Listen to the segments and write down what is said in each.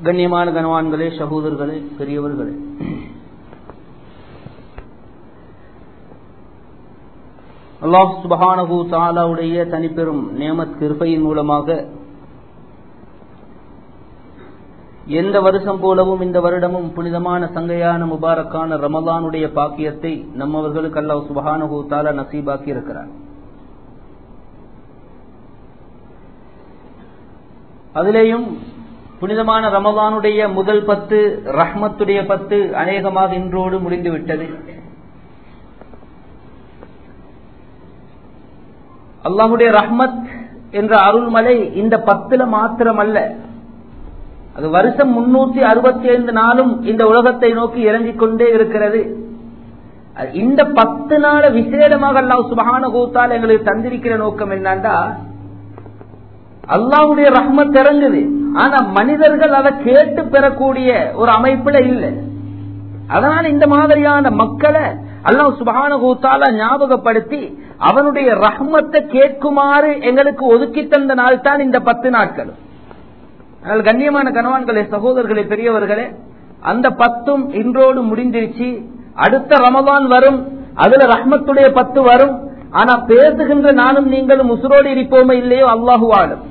கண்ணியமான கனவான்களே சகோதரர்களே பெரியவர்களே அல்லாஹ் சுபஹானஹு தாலாவுடைய தனிப்பெரும் நியமத் கிருபையின் மூலமாக எந்த வருஷம் போலவும் இந்த வருடமும் புனிதமான சங்கையான முபாரக்கான ரமலானுடைய பாக்கியத்தை நம்மவர்களுக்கு அல்லாஹ் சுபஹானஹு தாலா நசீபாக்கி இருக்கிறார் அதிலேயும் புனிதமான ரமலானுடைய முதல் பத்து ரஹ்மத்துடைய பத்து அநேகமாக இன்றோடு முடிந்துவிட்டது அல்லாஹுடைய ரஹ்மத் என்ற அருள்மலை இந்த பத்துல மாத்திரம் அல்ல அது வருஷம் முன்னூத்தி அறுபத்தி ஐந்து நாளும் இந்த உலகத்தை நோக்கி இறங்கிக் கொண்டே இருக்கிறது இந்த பத்து நாள விசேடமாக அல்லாஹ் சுபகான கூத்தால் எங்களுக்கு தந்திருக்கிற நோக்கம் என்னண்டா அல்லாவுடைய ரஹ்மத் இறங்குது ஆனா மனிதர்கள் அதை கேட்டு பெறக்கூடிய ஒரு அமைப்புல இல்லை அதனால இந்த மாதிரியான மக்களை அல்லாஹ் சுபகான கூத்தால ஞாபகப்படுத்தி அவனுடைய ரஹ்மத்தை கேட்குமாறு எங்களுக்கு ஒதுக்கி தந்த நாள் தான் இந்த பத்து நாட்கள் அதனால் கண்ணியமான கணவான்களே சகோதரர்களே பெரியவர்களே அந்த பத்தும் இன்றோடு முடிஞ்சிருச்சு அடுத்த ரமதான் வரும் அதுல ரஹ்மத்துடைய பத்து வரும் ஆனா பேசுகின்ற நானும் நீங்களும் உசுரோடு இருப்போமே இல்லையோ அல்லாஹு ஆளும்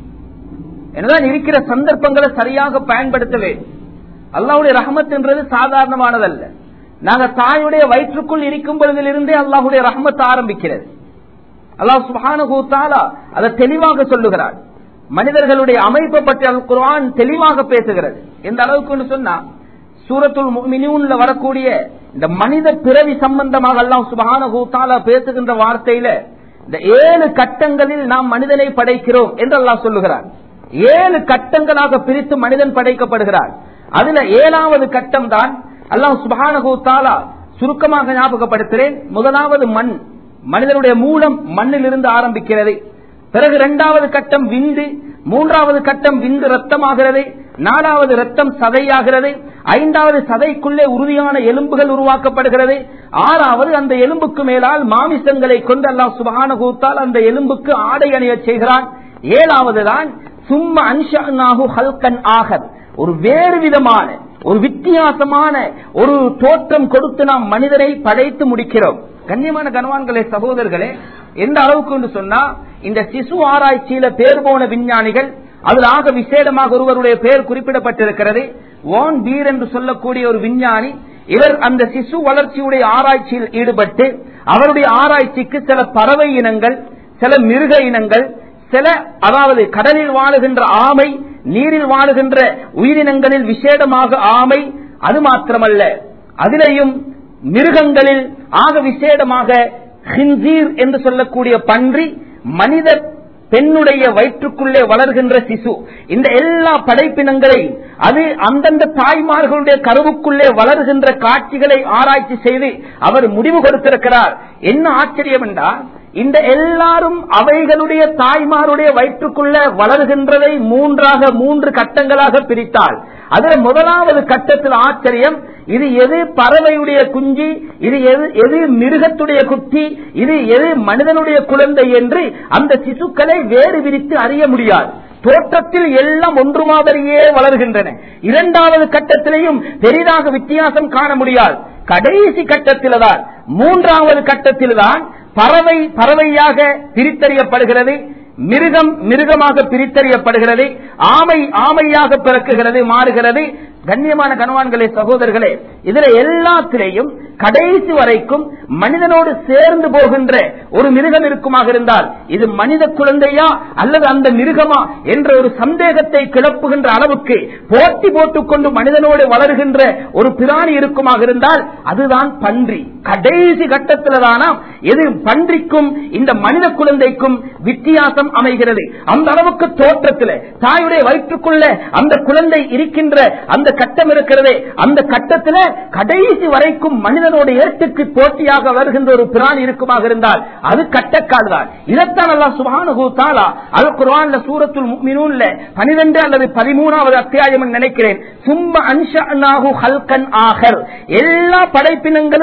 என்னதான் இருக்கிற சந்தர்ப்பங்களை சரியாக பயன்படுத்த வேண்டும் அல்லாஹுடைய ரஹமத் என்றது சாதாரணமானதல்ல நாங்க தாயுடைய வயிற்றுக்குள் இருக்கும் பொழுதிலிருந்தே அல்லாஹுடைய ரஹமத் ஆரம்பிக்கிறது அல்லாஹ் சுபானுகூத்தாலா அதை தெளிவாக சொல்லுகிறார் மனிதர்களுடைய அமைப்பை பற்றி அல் குர்ஆன் தெளிவாக பேசுகிறது எந்த அளவுக்கு சொன்னா சூரத்துல் மினியூன்ல வரக்கூடிய இந்த மனித பிறவி சம்பந்தமாக அல்லாஹ் சுபானுகூத்தாலா பேசுகின்ற வார்த்தையில இந்த ஏழு கட்டங்களில் நாம் மனிதனை படைக்கிறோம் என்று அல்லாஹ் சொல்லுகிறார் ஏழு கட்டங்களாக பிரித்து மனிதன் படைக்கப்படுகிறார் அதுல ஏழாவது கட்டம் தான் அல்லாஹ் சுபானகு தாலா சுருக்கமாக ஞாபகப்படுத்துகிறேன் முதலாவது மண் மனிதனுடைய மூலம் மண்ணில் இருந்து ஆரம்பிக்கிறது பிறகு இரண்டாவது கட்டம் விந்து மூன்றாவது கட்டம் விந்து ரத்தமாகிறது நாலாவது ரத்தம் சதையாகிறது ஐந்தாவது சதைக்குள்ளே உறுதியான எலும்புகள் உருவாக்கப்படுகிறது ஆறாவது அந்த எலும்புக்கு மேலால் மாமிசங்களை கொண்டு அல்லாஹ் சுபகானகூத்தால் அந்த எலும்புக்கு ஆடை அணிய செய்கிறான் ஏழாவது தான் சும்மா அன்ஷாகு ஹல்கன் ஆகர் ஒரு வேறு விதமான ஒரு வித்தியாசமான ஒரு தோற்றம் கொடுத்து நாம் மனிதனை படைத்து முடிக்கிறோம் கண்ணியமான கனவான்களே சகோதரர்களே எந்த அளவுக்கு சொன்னா இந்த சிசு ஆராய்ச்சியில பேர் போன விஞ்ஞானிகள் அதில் ஆக விசேடமாக ஒருவருடைய பெயர் குறிப்பிடப்பட்டிருக்கிறது வான் பீர் என்று சொல்லக்கூடிய ஒரு விஞ்ஞானி இவர் அந்த சிசு வளர்ச்சியுடைய ஆராய்ச்சியில் ஈடுபட்டு அவருடைய ஆராய்ச்சிக்கு சில பறவை இனங்கள் சில மிருக இனங்கள் சில அதாவது கடலில் வாழுகின்ற ஆமை நீரில் வாழுகின்ற உயிரினங்களில் விசேடமாக ஆமை அது மாத்திரமல்ல அதிலேயும் மிருகங்களில் ஆக விசேடமாக ஹின்சீர் என்று சொல்லக்கூடிய பன்றி மனித பெண்ணுடைய வயிற்றுக்குள்ளே வளர்கின்ற சிசு இந்த எல்லா படைப்பினங்களையும் அது அந்தந்த தாய்மார்களுடைய கருவுக்குள்ளே வளர்கின்ற காட்சிகளை ஆராய்ச்சி செய்து அவர் முடிவு கொடுத்திருக்கிறார் என்ன ஆச்சரியம் என்றால் இந்த எல்லாரும் அவைகளுடைய தாய்மாருடைய வயிற்றுக்குள்ள வளர்கின்றதை மூன்றாக மூன்று கட்டங்களாக பிரித்தால் அதுல முதலாவது கட்டத்தில் ஆச்சரியம் இது எது பறவையுடைய குஞ்சு இது எது எது மிருகத்துடைய குட்டி இது எது மனிதனுடைய குழந்தை என்று அந்த சிசுக்களை வேறு விரித்து அறிய முடியாது தோற்றத்தில் எல்லாம் ஒன்று மாதிரியே வளர்கின்றன இரண்டாவது கட்டத்திலையும் பெரிதாக வித்தியாசம் காண முடியாது கடைசி கட்டத்தில் தான் மூன்றாவது கட்டத்தில் தான் பறவை பறவையாக பிரித்தறியப்படுகிறது மிருகம் மிருகமாக பிரித்தறியப்படுகிறது ஆமை ஆமையாக பிறக்குகிறது மாறுகிறது கண்ணியமான கணவான்களே சகோதரர்களே இதுல எல்லாத்திலேயும் கடைசி வரைக்கும் மனிதனோடு சேர்ந்து போகின்ற ஒரு மிருகம் இருக்குமாக இருந்தால் இது மனித குழந்தையா அல்லது அந்த மிருகமா என்ற ஒரு சந்தேகத்தை கிளப்புகின்ற அளவுக்கு போட்டி போட்டுக்கொண்டு மனிதனோடு வளர்கின்ற ஒரு பிராணி இருக்குமாக இருந்தால் அதுதான் பன்றி கடைசி கட்டத்தில் தானா எது பன்றிக்கும் இந்த மனித குழந்தைக்கும் வித்தியாசம் அமைகிறது அந்த அளவுக்கு தோற்றத்தில் தாயுடைய வயிற்றுக்குள்ள அந்த குழந்தை இருக்கின்ற அந்த கட்டம் இருக்கிறதே அந்த கட்டத்தில் கடைசி வரைக்கும் மனிதனோட ஏட்டுக்கு போட்டியாக வருகின்ற ஒரு பிராணி இருக்குமாக இருந்தால் அது கட்டக்கால் தான் இதைத்தான் அல்லா சுபானு தாலா அல் குர்ஆன்ல சூரத்துல் முஃமினூன்ல பனிரெண்டு அல்லது பதிமூணாவது அத்தியாயம் நினைக்கிறேன் சும்ம அன்ஷாஹு ஹல்கன் ஆகர் எல்லா படைப்பினங்களும் ஒரே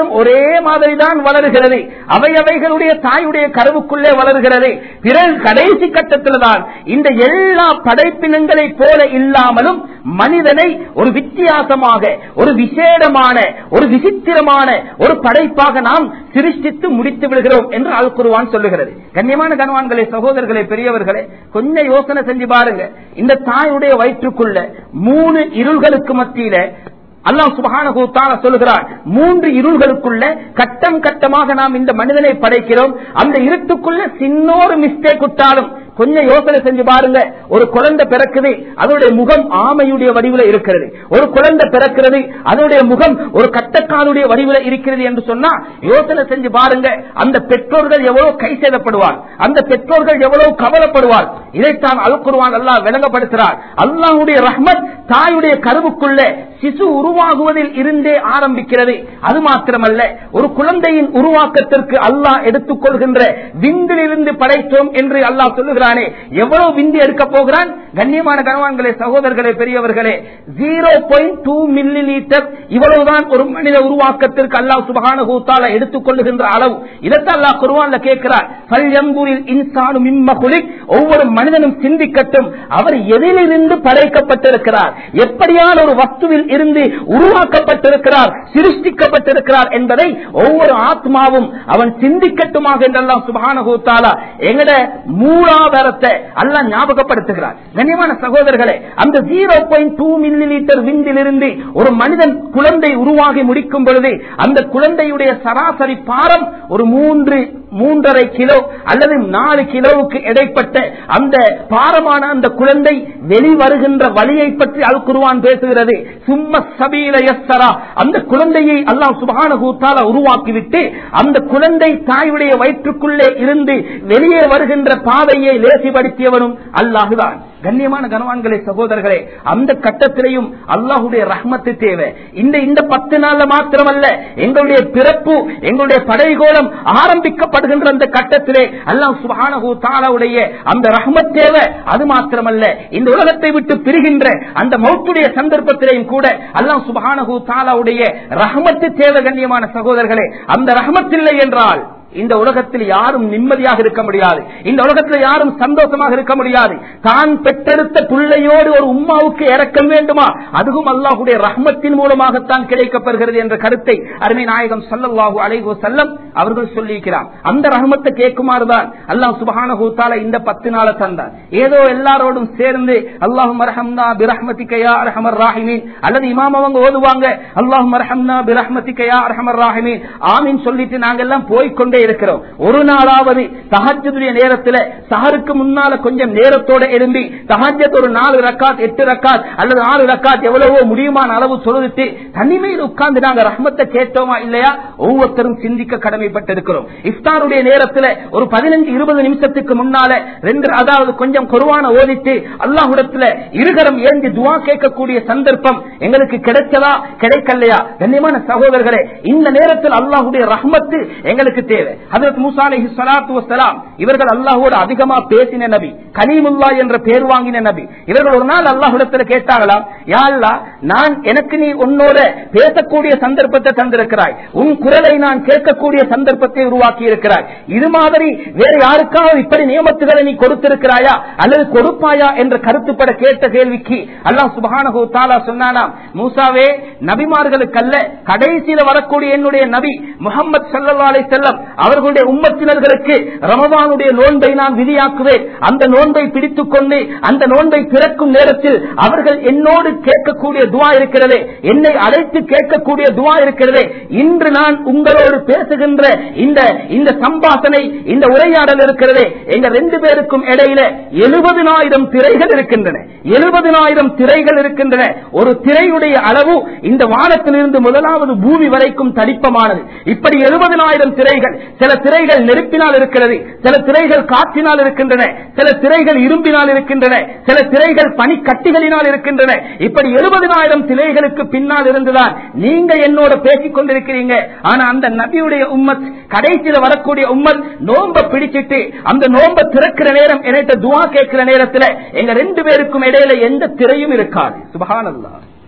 அதே மாதிரிதான் வளருகிறது அவை அவைகளுடைய தாயுடைய கருவுக்குள்ளே வளர்கிறது பிறகு கடைசி கட்டத்தில் தான் இந்த எல்லா படைப்பினங்களை போல இல்லாமலும் மனிதனை ஒரு வித்தியாசமாக ஒரு விசேடமான ஒரு விசித்திரமான ஒரு படைப்பாக நாம் சிருஷ்டித்து முடித்து விடுகிறோம் என்று அல் குருவான் சொல்லுகிறது கண்ணியமான கனவான்களே சகோதரர்களே பெரியவர்களே கொஞ்சம் யோசனை செஞ்சு பாருங்க இந்த தாயுடைய வயிற்றுக்குள்ள மூணு இருள்களுக்கு மத்தியில அல்லாஹ் சுபஹானஹு சொல்லுகிறார் மூன்று இருள்களுக்குள்ள கட்டம் கட்டமாக நாம் இந்த மனிதனை படைக்கிறோம் அந்த இருட்டுக்குள்ள சின்னொரு மிஸ்டேக் விட்டாலும் கொஞ்சம் யோசனை செஞ்சு பாருங்க ஒரு குழந்தை பிறக்குது அதனுடைய முகம் ஆமையுடைய வடிவில் இருக்கிறது ஒரு குழந்தை பிறக்கிறது அதனுடைய முகம் ஒரு கட்டக்காலுடைய வடிவில் இருக்கிறது என்று சொன்னா யோசனை செஞ்சு பாருங்க அந்த பெற்றோர்கள் எவ்வளவு கை சேதப்படுவார் அந்த பெற்றோர்கள் எவ்வளவு கவலைப்படுவார் இதைத்தான் அல்குருவான் அல்லாஹ் விளங்கப்படுத்துகிறார் அல்லாஹுடைய ரஹ்மத் தாயுடைய கருவுக்குள்ள சிசு உருவாகுவதில் இருந்தே ஆரம்பிக்கிறது அது மாத்திரமல்ல ஒரு குழந்தையின் உருவாக்கத்திற்கு அல்லாஹ் எடுத்துக்கொள்கின்ற விந்திலிருந்து படைத்தோம் என்று அல்லாஹ் சொல்லுகிறானே எவ்வளவு விந்தி எடுக்க போகிறான் கண்ணியமான கனவான்களே சகோதரர்களே பெரியவர்களே zero point two millilitre இவ்வளவுதான் ஒரு மனித உருவாக்கத்திற்கு அல்லாஹ் சுபகான கூத்தால எடுத்துக்கொள்ளுகின்ற அளவு இதைத்தான் அல்லாஹ் குருவான்ல கேட்கிறார் பல்யம்பூரில் இன்சானு மிம்மகுலிக் ஒவ்வொரு மனிதனும் சிந்திக்கட்டும் அவர் எதிலிருந்து படைக்கப்பட்டிருக்கிறார் எப்படியான ஒரு வஸ்துவில் இருந்து உருவாக்கப்பட்டிருக்கிறார் சிருஷ்டிக்கப்பட்டிருக்கிறார் என்பதை ஒவ்வொரு ஆத்மாவும் அவன் சிந்திக்கட்டுமாக என்றெல்லாம் சுபானகூத்தாலா எங்கட மூலாதாரத்தை அல்ல ஞாபகப்படுத்துகிறார் கண்ணியமான சகோதரர்களே அந்த zero point two millilitre விந்திலிருந்து ஒரு மனிதன் குழந்தை உருவாகி முடிக்கும் பொழுது அந்த குழந்தையுடைய சராசரி பாரம் ஒரு மூன்று மூன்றரை கிலோ அல்லது நாலு கிலோவுக்கு இடைப்பட்ட அந்த பாரமான அந்த குழந்தை வெளிவருகின்ற வழியை பற்றி அல் குருவான் பேசுகிறது சும்ம சபீல யஸ்ஸரா அந்த குழந்தையை அல்லாஹ் சுபானகூத்தால உருவாக்கிவிட்டு அந்த குழந்தை தாயுடைய வயிற்றுக்குள்ளே இருந்து வெளியே வருகின்ற பாதையை லேசிப்படுத்தியவனும் அல்லாஹுதான் கண்ணியமான கனவான்களே சகோதரர்களே அந்த கட்டத்திலையும் அல்லாஹுடைய ரஹ்மத்து தேவை இந்த இந்த பத்து நாள்ல மாத்திரமல்ல எங்களுடைய பிறப்பு எங்களுடைய படைகோளம் ஆரம்பிக்கப்படுகின்ற அந்த கட்டத்திலே அல்லாஹ் சுபானஹூ தாலாவுடைய அந்த ரஹ்மத் தேவை அது மாத்திரமல்ல இந்த உலகத்தை விட்டு பிரிகின்ற அந்த மௌத்துடைய சந்தர்ப்பத்திலையும் கூட அல்லாஹ் சுபானஹூ தாலாவுடைய ரஹ்மத்து தேவை கண்ணியமான சகோதரர்களே அந்த ரஹ்மத் இல்லை என்றால் இந்த உலகத்தில் யாரும் நிம்மதியாக இருக்க முடியாது இந்த உலகத்தில் யாரும் சந்தோஷமாக இருக்க முடியாது தான் பெற்றெடுத்த பிள்ளையோடு ஒரு உம்மாவுக்கு இறக்கம் வேண்டுமா அதுவும் அல்லாஹுடைய ரஹ்மத்தின் மூலமாகத்தான் கிடைக்கப்பெறுகிறது என்ற கருத்தை அருமை நாயகம் சல்லல்லாஹு அலைஹு செல்லம் அவர்கள் சொல்லியிருக்கிறார் அந்த ரஹ்மத்தை கேட்குமாறுதான் அல்லாஹ் சுபஹானஹூத்தால இந்த பத்து நாளை தந்தார் ஏதோ எல்லாரோடும் சேர்ந்து அல்லாஹு மரஹம்னா பிரஹ்மதிக்கையா அரஹமர் ராஹிமீன் அல்லது இமாம் அவங்க ஓதுவாங்க அல்லாஹு மரஹம்னா பிரஹ்மதிக்கையா அரஹமர் ராஹிமீன் ஆமீன் சொல்லிட்டு நாங்க எல்லாம் போய்கொண்டே இருக்கிறோம் ஒரு நாளாவது தஹஜுடைய நேரத்தில் சஹருக்கு முன்னால கொஞ்சம் நேரத்தோட எழும்பி தஹஜத் ஒரு நாலு ரக்காத் எட்டு ரக்காத் அல்லது ஆறு ரக்காத் எவ்வளவோ முடியுமான அளவு சொல்லிட்டு தனிமையில் உட்கார்ந்து நாங்க ரஹ்மத்தை கேட்டோமா இல்லையா ஒவ்வொருத்தரும் சிந்திக்க கடமைப்பட்டிருக்கிறோம் இஃப்தாருடைய நேரத்தில் ஒரு பதினஞ்சு இருபது நிமிஷத்துக்கு முன்னால ரெண்டு அதாவது கொஞ்சம் குருவான ஓதிட்டு அல்லாஹுடத்துல இருகரம் ஏந்தி துவா கேட்கக்கூடிய சந்தர்ப்பம் எங்களுக்கு கிடைச்சதா கிடைக்கலையா கண்ணியமான சகோதரர்களே இந்த நேரத்தில் அல்லாஹுடைய ரஹ்மத்து எங்களுக்கு தேவை ஹதரத் மூசா அலைஹி ஸலாத்து வஸ்ஸலாம் இவர்கள் அல்லாஹ்வோடு அதிகமா பேசின நபி கலீமுல்லா என்ற பேர் வாங்கின நபி இவர்கள் ஒரு நாள் அல்லாஹ்விடத்துல கேட்டாங்களாம் யா அல்லாஹ் நான் எனக்கு நீ உன்னோட பேசக்கூடிய சந்தர்ப்பத்தை தந்திருக்கிறாய் உன் குரலை நான் கேட்கக்கூடிய சந்தர்ப்பத்தை உருவாக்கி இருக்கிறாய் இது மாதிரி வேற யாருக்காவது இப்படி நியமத்துகளை நீ கொடுத்திருக்கிறாயா அல்லது கொடுப்பாயா என்ற கருத்துப்பட கேட்ட கேள்விக்கு அல்லாஹ் சுபஹானஹு தஆலா சொன்னானாம் மூசாவே நபிமார்களுக்கல்ல கடைசியில வரக்கூடிய என்னுடைய நபி முகமது சல்லல்லாஹு அலைஹி வஸல்லம் அவர்களுடைய உம்மத்தினர்களுக்கு ரமதானுடைய நோன்பை நான் விதியாக்குவேன் அந்த நோன்பை பிடித்துக் கொண்டு அந்த நோன்பை திறக்கும் நேரத்தில் அவர்கள் என்னோடு கேட்கக்கூடிய துவா இருக்கிறதே என்னை அழைத்து கேட்கக்கூடிய துவா இருக்கிறதே இன்று நான் உங்களோடு பேசுகின்ற இந்த இந்த சம்பாசனை இந்த உரையாடல் இருக்கிறதே எங்க ரெண்டு பேருக்கும் இடையில எழுபதினாயிரம் திரைகள் இருக்கின்றன எழுபதினாயிரம் திரைகள் இருக்கின்றன ஒரு திரையுடைய அளவு இந்த வானத்திலிருந்து முதலாவது பூமி வரைக்கும் தடிப்பமானது இப்படி எழுபதினாயிரம் திரைகள் சில திரைகள் நெருப்பினால் இருக்கிறது சில திரைகள் காற்றினால் இருக்கின்றன சில திரைகள் இரும்பினால் இருக்கின்றன சில திரைகள் பனிக்கட்டிகளினால் இருக்கின்றன இப்படி எழுபதினாயிரம் திரைகளுக்கு பின்னால் இருந்துதான் நீங்க என்னோட பேசிக் கொண்டிருக்கிறீங்க ஆனா அந்த நபியுடைய உம்மத் கடைசியில வரக்கூடிய உம்மத் நோம்ப பிடிச்சிட்டு அந்த நோம்ப திறக்கிற நேரம் என்கிட்ட துவா கேட்கிற நேரத்துல எங்க ரெண்டு பேருக்கும் இடையில எந்த திரையும் இருக்காது சுபஹானல்லாஹ்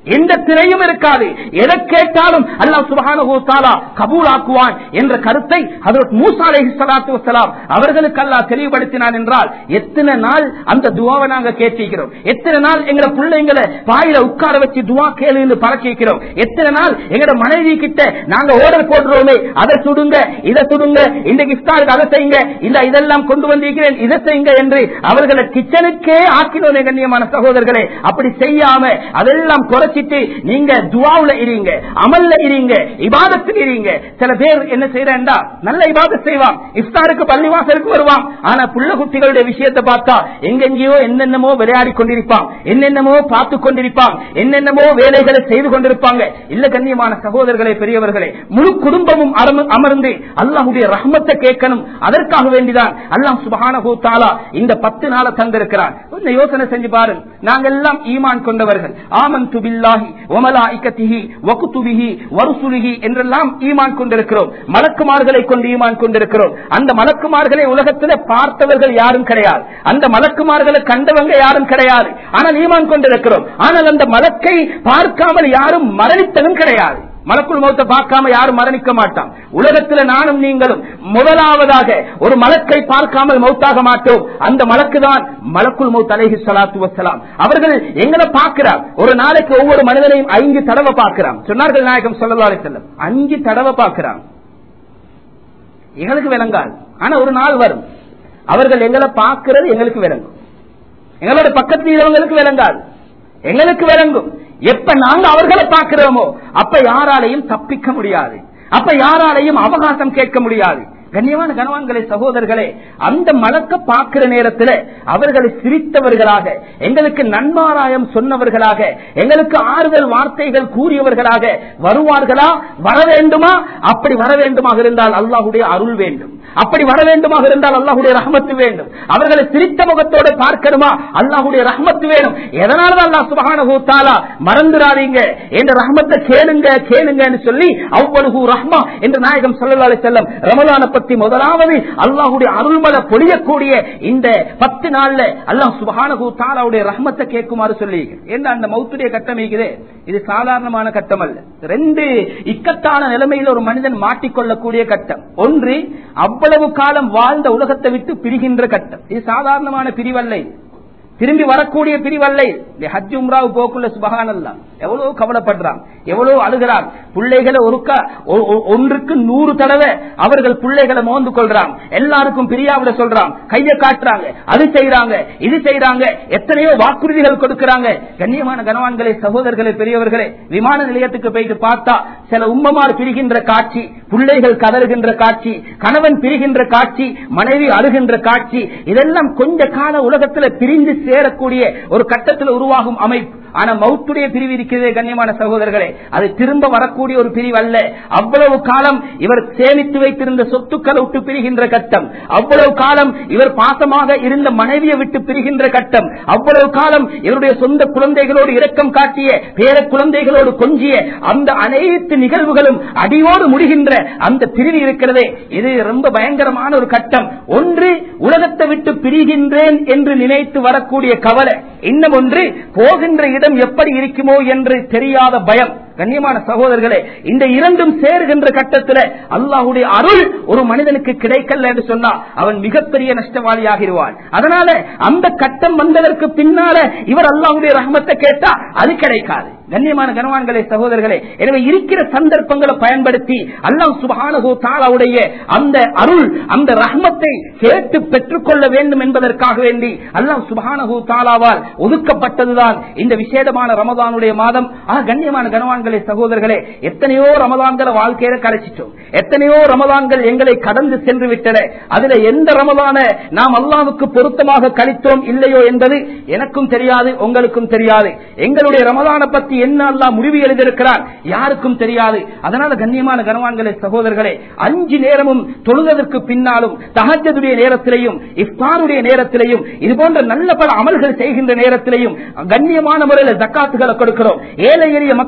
எந்த திரையும் இருக்காது எதை கேட்டாலும் அல்லாஹ் சுபஹானஹு தஆலா கபூலாக்குவான் என்ற கருத்தை ஹஜ்ரத் மூசா அலைஹிஸ் ஸலாத்து வஸலாம் அவர்களுக்கு அல்லாஹ் தெளிவுபடுத்தினான் என்றால் எத்தனை நாள் அந்த துவாவை நாங்க கேட்டிருக்கிறோம் எத்தனை நாள் எங்கட பிள்ளைங்களை வாயில உட்கார வச்சு துவா கேளுன்னு பழக்கி வைக்கிறோம் எத்தனை நாள் எங்கட மனைவி கிட்ட நாங்க ஓர்டர் போடுறோமே அதை சுடுங்க இதை சுடுங்க இந்த கிஃப்டாருக்கு அதை செய்யுங்க இல்ல இதெல்லாம் கொண்டு வந்திருக்கிறேன் இதை செய்யுங்க என்று அவர்களை கிச்சனுக்கே ஆக்கினோமே கண்ணியமான சகோதரர்களே அப்படி செய்யாம அதெல்லாம் குறைச்சிட்டு நீங்க துவாவுல இருங்க அமல்ல இருங்க இபாதத்தில் இருங்க சில பேர் என்ன செய்யறா நல்ல இபாதத் செய்வான் இஃப்தாருக்கு பள்ளிவாசலுக்கு வருவான் ஆனா புள்ள குட்டிகளுடைய விஷயத்தை பார்த்தா எங்கெங்கேயோ என்னென்னமோ விளையாடி கொண்டிருப்பான் என்னென்னமோ பார்த்து கொண்டிருப்பான் என்னென்னமோ வேலைகளை செய்து கொண்டிருப்பாங்க இல்ல கண்ணியமான சகோதரர்களே பெரியவர்களே முழு குடும்பமும் அமர்ந்து- அமர்ந்து அல்லாஹுடைய ரஹ்மத்தை கேட்கணும் அதற்காக வேண்டிதான் அல்லாஹ் சுபஹானஹு தஆலா இந்த பத்து நாளை தந்திருக்கிறான் கொஞ்சம் யோசனை செஞ்சு பாருங்க நாங்க எல்லாம் ஈமான் கொண்டவர்கள் ஆமன்து பில்லாஹி வமலாயிகத்திஹி வகுத்துபிஹி வருசுலிஹி என்றெல்லாம் ஈமான் கொண்டிருக்கிறோம் மலக்குமார்களை கொண்டு ஈமான் கொண்டிருக்கிறோம் அந்த மலக்குமார்களை உலகத்தில் பார்த்தவர்கள் யாரும் கிடையாது அந்த மலக்குமார்களை கண்டவங்க யாரும் கிடையாது ஆனால் ஈமான் கொண்டிருக்கிறோம் ஆனால் அந்த மலக்கை பார்க்காமல் யாரும் மரணித்ததும் கிடையாது மலக்குள் மௌத்தை பார்க்காம யாரும் மரணிக்க மாட்டான் உலகத்துல நானும் நீங்களும் முதலாவதாக ஒரு மலக்கை பார்க்காமல் மௌத்தாக மாட்டோம் அந்த மலக்கு தான் மலக்குள் மௌத் அலைஹி ஸலாத்து வஸ்ஸலாம் அவர்கள் எங்களை பார்க்கிறார் ஒரு நாளைக்கு ஒவ்வொரு மனிதனையும் ஐந்து தடவை பார்க்கிறான் சொன்னார்கள் நாயகம் ஸல்லல்லாஹு அலைஹி வஸல்லம் அஞ்சு தடவை பார்க்கிறான் எங்களுக்கு விளங்காது ஆனா ஒரு நாள் வரும் அவர்கள் எங்களை பார்க்கிறது எங்களுக்கு விளங்கும் எங்களோட பக்கத்தில் இருந்தவங்களுக்கு விளங்காது எங்களுக்கு விளங்கும் எப்ப நாங்க அவர்களை பார்க்கிறோமோ அப்ப யாராலையும் தப்பிக்க முடியாது அப்ப யாராலையும் அவகாசம் கேட்க முடியாது கண்ணியமான கனவான்களே சகோதரர்களே அந்த மலக்க பார்க்கிற நேரத்தில் அவர்களை சிரித்தவர்களாக எங்களுக்கு நன்மாராயம் சொன்னவர்களாக எங்களுக்கு ஆறுதல் வார்த்தைகள் கூறியவர்களாக வருவார்களா வர வேண்டுமா அப்படி வர வேண்டுமாக இருந்தால் அல்லாஹுடைய அருள் வேண்டும் அப்படி வர வேண்டுமாக இருந்தால் அல்லாஹுடைய ரஹமத்து வேண்டும் அவர்களை சிரித்த முகத்தோட பார்க்கணுமா அல்லாஹுடைய ரஹமத்து வேணும் எதனால அல்லாஹ் சுபஹானஹு தஆலா மறந்துடாதீங்க என்ற ரஹமத்தை கேளுங்க கேளுங்கன்னு சொல்லி அவ்வளவு ரஹ்மா என்று நாயகம் ஸல்லல்லாஹு அலைஹி வஸல்லம் ரமலான பத்தி முதலாவது அல்லாஹுடைய அருள்மலை பொழியக்கூடிய இந்த பத்து நாள்ல அல்லாஹ் சுபஹானஹு தஆலாவுடைய ரஹமத்தை கேட்குமாறு சொல்லி என்ன அந்த மௌத்துடைய கட்டம் இருக்குது இது சாதாரணமான கட்டம் அல்ல ரெண்டு இக்கட்டான நிலைமையில் ஒரு மனிதன் மாட்டிக்கொள்ளக்கூடிய கட்டம் ஒன்று அவ்வளவு காலம் வாழ்ந்த உலகத்தை விட்டு பிரிகின்ற கட்டம் இது சாதாரணமான பிரிவல்ல இது. திரும்பி வரக்கூடிய பிரிவல்லை இந்த ஹஜ் உம்ராவு போக்குள்ள சுபகானல்லா எவ்வளவு கவலைப்படுறான் எவ்வளவு அழுகிறான் பிள்ளைகளை ஒருக்கா ஒ- ஒ- ஒன்றுக்கு நூறு தடவை அவர்கள் பிள்ளைகளை மோந்து கொள்றான் எல்லாருக்கும் பிரியாவிட சொல்றான் கையை காட்டுறாங்க அது செய்யறாங்க இது செய்யறாங்க எத்தனையோ வாக்குறுதிகள் கொடுக்கறாங்க கண்ணியமான கனவான்களே சகோதரர்களே பெரியவர்களே விமான நிலையத்துக்கு போயிட்டு பார்த்தா சில உம்மமார் பிரிகின்ற காட்சி பிள்ளைகள் கதறுகின்ற காட்சி கணவன் பிரிகின்ற காட்சி மனைவி அழுகின்ற காட்சி இதெல்லாம் கொஞ்ச கால உலகத்துல பிரிந்து சேரக்கூடிய ஒரு கட்டத்தில் உருவாகும் அமைப்பு ஆனா மௌத்துடைய பிரிவு இருக்கிறதே கண்ணியமான சகோதரர்களே அது திரும்ப வரக்கூடிய ஒரு பிரிவு அல்ல அவ்வளவு காலம் இவர் சேமித்து வைத்திருந்த சொத்துக்களை விட்டு பிரிகின்ற கட்டம் அவ்வளவு காலம் இவர் பாசமாக இருந்த மனைவியை விட்டு பிரிகின்ற கட்டம் அவ்வளவு காலம் இவருடைய சொந்த குழந்தைகளோடு இரக்கம் காட்டிய பேர குழந்தைகளோடு கொஞ்சிய அந்த அனைத்து நிகழ்வுகளும் அடியோடு முடிகின்ற அந்த பிரிவு இருக்கிறதே இது ரொம்ப பயங்கரமான ஒரு கட்டம் ஒன்று உலகத்தை விட்டு பிரிகின்றேன் என்று நினைத்து வரக்கூடிய கவலை இன்னும் ஒன்று போகின்ற இடம் எப்படி இருக்குமோ என்று தெரியாத பயம் கண்ணியமான சகோதரர்களே இந்த இரண்டும் சேருகின்ற கட்டத்தில் அல்லாஹுடைய அருள் ஒரு மனிதனுக்கு கிடைக்கல என்று சொன்னா அவன் மிகப்பெரிய நஷ்டவாளியாகிடுவான் அதனால அந்த கட்டம் வந்ததற்கு பின்னால இவர் அல்லாஹுடைய ரஹமத்தை கேட்டா அது கிடைக்காது கண்ணியமான கனவான்களே சகோதரர்களே எனவே இருக்கிற சந்தர்ப்பங்களை பயன்படுத்தி அல்லாஹ் சுபஹானஹு தாலாவுடைய அந்த அருள் அந்த ரஹ்மத்தை கேட்டு பெற்றுக்கொள்ள வேண்டும் என்பதற்காக வேண்டி அல்லாஹ் சுபஹானஹு தாலாவால் ஒதுக்கப்பட்டதுதான் இந்த விசேடமான ரமதானுடைய மாதம் ஆக கண்ணியமான கனவான்களே சகோதரர்களே எத்தனையோ ரமதான்களை வாழ்க்கையில கரைச்சிட்டோம் எத்தனையோ ரமதான்கள் எங்களை கடந்து சென்று விட்டன அதுல எந்த ரமதான நாம் அல்லாவுக்கு பொருத்தமாக கழித்தோம் இல்லையோ என்பது எனக்கும் தெரியாது உங்களுக்கும் தெரியாது எங்களுடைய ரமதான பத்தி என்ன அல்லா முடிவு எழுதியிருக்கிறார் யாருக்கும் தெரியாது அதனால கண்ணியமான கனவான்களே சகோதரர்களே அஞ்சு நேரமும் தொழுதற்கு பின்னாலும் தஹஜதுடைய நேரத்திலையும் இஃப்தாருடைய நேரத்திலையும் இது போன்ற நல்ல பல அமல்கள் செய்கின்ற நேரத்திலையும் கண்ணியமான முறையில் ஜக்காத்துகளை கொடுக்கிறோம் ஏழை எளிய மக்களுடைய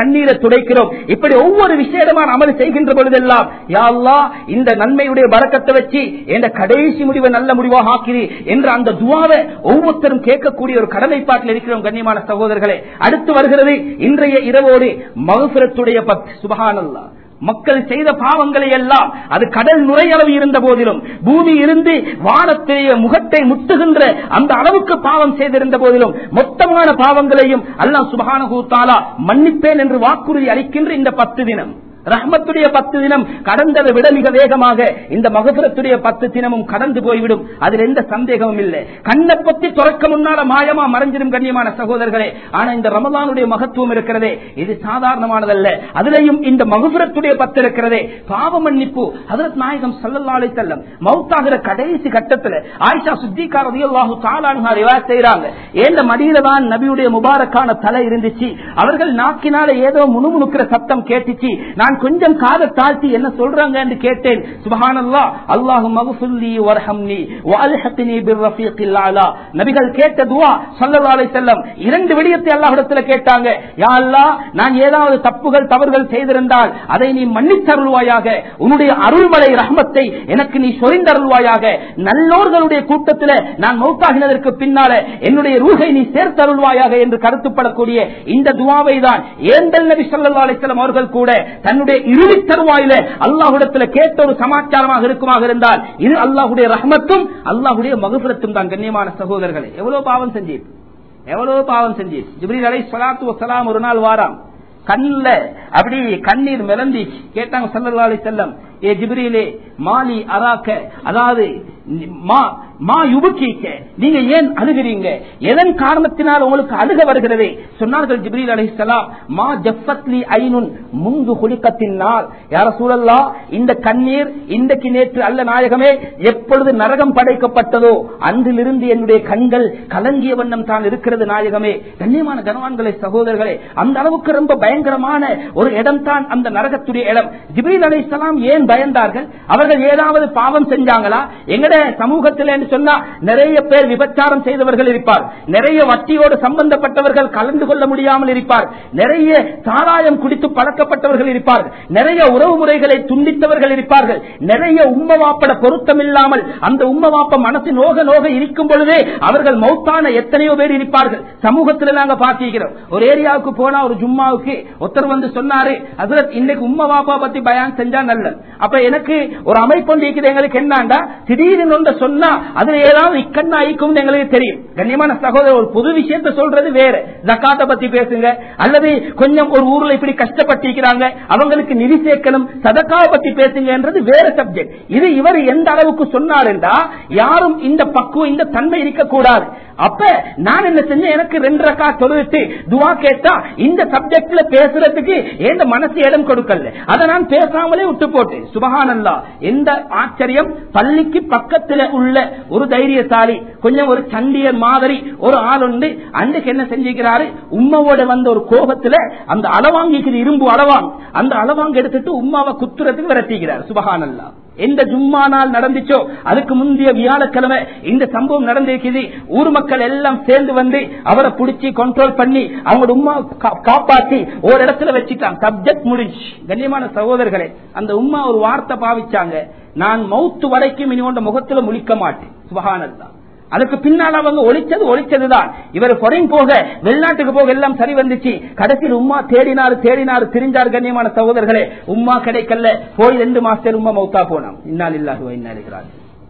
கண்ணீரை துடைக்கிறோம் இப்படி ஒவ்வொரு விஷயமான அமல் செய்கின்ற பொழுதெல்லாம் யா அல்லாஹ் இந்த நன்மையுடைய பறக்கத்தை வச்சு என்ற கடைசி முடிவை நல்ல முடிவாக ஆக்கிறி என்ற அந்த துவாவை ஒவ்வொருத்தரும் கேட்கக்கூடிய ஒரு கடமைப்பாட்டில் இருக்கிறோம் கண்ணியமான சகோதரர்களே அடுத்து வருகிறது இன்றைய இரவோடு மகுசுரத்துடைய பத்து சுபஹானல்லா மக்கள் செய்த பாவங்களை எல்லாம் அது கடல் நுரையளவு இருந்த போதிலும் பூமி இருந்து வானத்தைய முகத்தை முட்டுகின்ற அந்த அளவுக்கு பாவம் செய்திருந்த போதிலும் மொத்தமான பாவங்களையும் அல்லாஹ் சுபஹானஹூத்தாலா மன்னிப்பேன் என்று வாக்குறுதி அளிக்கின்ற இந்த பத்து தினம் ரஹ்மத்துடைய பத்து தினம் கடந்ததை விட மிக வேகமாக இந்த மகசுரத்துடைய பத்து தினமும் கடந்து போய்விடும் அதில் எந்த சந்தேகமும் இல்லை கண்ணை பத்தி துறக்க முன்னால மாயமா மறைஞ்சிடும் கண்ணியமான சகோதரர்களே ஆனா இந்த ரமலானுடைய மகத்துவம் இருக்கிறதே இது சாதாரணமானதல்ல அதுலயும் இந்த மகசுரத்துடைய பத்து இருக்கிறதே பாவ மன்னிப்பு அதற்கு நாயகம் சல்லல்லாலை செல்லம் மவுத்தாகிற கடைசி கட்டத்தில் ஆயிஷா சுத்திகார் ரதியல்லாஹு தாலான்ஹா ரிவாயத் செய்யறாங்க ஏந்த மடியில தான் நபியுடைய முபாரக்கான தலை இருந்துச்சு அவர்கள் நாக்கினால ஏதோ முணுமுணுக்கிற சத்தம் கேட்டுச்சு நான் கொஞ்சம் காதை தாழ்த்தி என்ன சொல்றாங்க என்று கேட்டேன் சுபஹானல்லா அல்லாஹு மகஃபுல்லி வர்ஹம்னி வஅல்ஹக்னி பிர்ரஃபீகில் அலா நபிகள் கேட்ட துஆ ஸல்லல்லாஹு அலைஹி வஸல்லம் இரண்டு விடயத்தை அல்லாஹ்விடத்தில் கேட்டாங்க யா அல்லாஹ் நான் ஏதாவது தப்புகள் தவறுகள் செய்திருந்தால் அதை நீ மன்னித்தருள்வாயாக உன்னுடைய அருள்மலை ரஹ்மத்தை எனக்கு நீ சொரிந்தருள்வாயாக நல்லோர்களுடைய கூட்டத்தில் நான் மௌத்தாகினதற்கு பின்னால என்னுடைய ரூகை நீ சேர்த்தருள்வாயாக என்று கருத்துப்படக்கூடிய இந்த துவாவை தான் ஏந்தல் நபி ஸல்லல்லாஹு அலைஹி வஸல்லம் அவர்கள் கூட தன்னுடைய இறுதி தருவாயில அல்லாஹ்விடத்தில் கேட்ட ஒரு சமாச்சாரமாக இருக்குமாக இருந்தால் இது அல்லாஹ்வுடைய ரஹ்மத்தும் அல்லாஹ்வுடைய மகஃபிரத்தும் தான் கண்ணியமான சகோதரர்களே எவ்வளவு பாவம் செஞ்சீர் எவ்வளவு பாவம் செஞ்சீர் ஜிப்ரீல் அலை ஸலாத்து வஸலாம் ஒரு நாள் வாராம் கண்ணுல அப்படி கண்ணீர் மிளந்தி கேட்டாங்க சல்லல்லாஹு அலைஹி வஸல்லம் ஏ ஜிப்ரீலே மாலி அராக்க அதாவது மா மா யுபுக்கீக்க நீங்க ஏன் அழுகிறீங்க எதன் காரணத்தினால் உங்களுக்கு அழுக வருகிறதே சொன்னார்கள் ஜிப்ரீல் அலைஹிஸ்ஸலாம் மா ஜஃபத்லி ஐனுன் முங்கு குலிக்கத்தின் நாள் யார சூழல்லா இந்த கண்ணீர் இன்றைக்கு நேற்று அல்ல நாயகமே எப்பொழுது நரகம் படைக்கப்பட்டதோ அன்றிலிருந்து என்னுடைய கண்கள் கலங்கிய வண்ணம் தான் இருக்கிறது நாயகமே கண்ணியமான கனவான்களை சகோதரர்களே அந்த அளவுக்கு ரொம்ப பயங்கரமான ஒரு இடம் தான் அந்த நரகத்துடைய இடம் ஜிப்ரீல் அலைஹிஸ்ஸலாம் ஏன் பயந்தார்கள் அவர்கள் ஏதாவது பாவம் செஞ்சாங்களா எங்கட சமூகத்தில் என்று சொன்னா நிறைய பேர் விபச்சாரம் செய்தவர்கள் இருப்பார் நிறைய வட்டியோடு சம்பந்தப்பட்டவர்கள் கலந்து கொள்ள முடியாமல் இருப்பார் நிறைய சாராயம் குடித்து பழக்கப்பட்டவர்கள் இருப்பார்கள் நிறைய உறவு முறைகளை துண்டித்தவர்கள் இருப்பார்கள் நிறைய உம்மவாப்பட பொருத்தம் இல்லாமல் அந்த உம்மவாப்ப மனசு நோக நோக இருக்கும் பொழுதே அவர்கள் மௌத்தான எத்தனையோ பேர் இருப்பார்கள் சமூகத்தில் நாங்க பார்த்திருக்கிறோம் ஒரு ஏரியாவுக்கு போனா ஒரு ஜும்மாவுக்கு ஒருத்தர் வந்து சொன்னாரு அதுல இன்னைக்கு உம்ம வாப்பா பத்தி பயான் செஞ்சா நல்லது அப்ப எனக்கு ஒரு அமைப்பு ஒன்று இருக்குது எங்களுக்கு என்னண்டா திடீர்னு ஒன்று சொன்னா அதுல ஏதாவது இக்கண்ணா ஐக்கும் எங்களுக்கு தெரியும் கண்ணியமான சகோதரர் ஒரு புது விஷயத்த சொல்றது வேற ஜக்காத்த பத்தி பேசுங்க அல்லது கொஞ்சம் ஒரு ஊர்ல இப்படி கஷ்டப்பட்டிருக்கிறாங்க அவங்களுக்கு நிதி சேர்க்கணும் சதக்காவை பத்தி பேசுங்கன்றது வேற சப்ஜெக்ட் இது இவர் எந்த அளவுக்கு சொன்னாருண்டா யாரும் இந்த பக்குவம் இந்த தன்மை இருக்கக்கூடாது அப்ப நான் என்ன செஞ்சேன் எனக்கு ரெண்டு ரக்கா தொழுவிட்டு துவா கேட்டா இந்த சப்ஜெக்ட்ல பேசுறதுக்கு எந்த மனசு இடம் கொடுக்கல அதை நான் பேசாமலே விட்டு போட்டேன் சுபகானல்லா எந்த ஆச்சரியம் பள்ளிக்கு பக்கத்துல உள்ள ஒரு தைரியசாலி கொஞ்சம் ஒரு சண்டியர் மாதிரி ஒரு ஆள் உண்டு அன்றைக்கு என்ன செஞ்சுக்கிறாரு உம்மாவோட வந்த ஒரு கோபத்துல அந்த அளவாங்கிக்குது இரும்பு அளவாங் அந்த அளவாங்க எடுத்துட்டு உம்மாவை குத்துறதுக்கு விரட்டிக்கிறார் சுபகானல்லா எந்த ஜும்மா நாள் நடந்துச்சோ அதுக்கு முந்தைய வியாழக்கிழமை இந்த சம்பவம் நடந்திருக்குது ஊர் மக்கள் எல்லாம் சேர்ந்து வந்து அவரை பிடிச்சி கண்ட்ரோல் பண்ணி அவங்களோட உமா காப்பாத்தி ஒரு இடத்துல வச்சுட்டாங்க சப்ஜெக்ட் முடிஞ்சு கண்ணியமான சகோதரர்களே அந்த உம்மா ஒரு வார்த்தை பாவிச்சாங்க நான் மௌத்து வரைக்கும் இனி உண்ட முகத்துல முழிக்க மாட்டேன் சுபகானல்லா அதுக்கு பின்னால் அவங்க ஒழிச்சது ஒழிச்சதுதான் இவர் கொரையும் போக வெளிநாட்டுக்கு போக எல்லாம் சரி வந்துச்சு கடைசியில் உமா தேடினாரு தேடினாரு திரிஞ்சார் கண்ணியமான சகோதரர்களே உமா கிடைக்கல போய் ரெண்டு மாசத்தில் உமா மௌத்தா போனான் இன்னால் இல்லாத இன்னாருக்கிறார்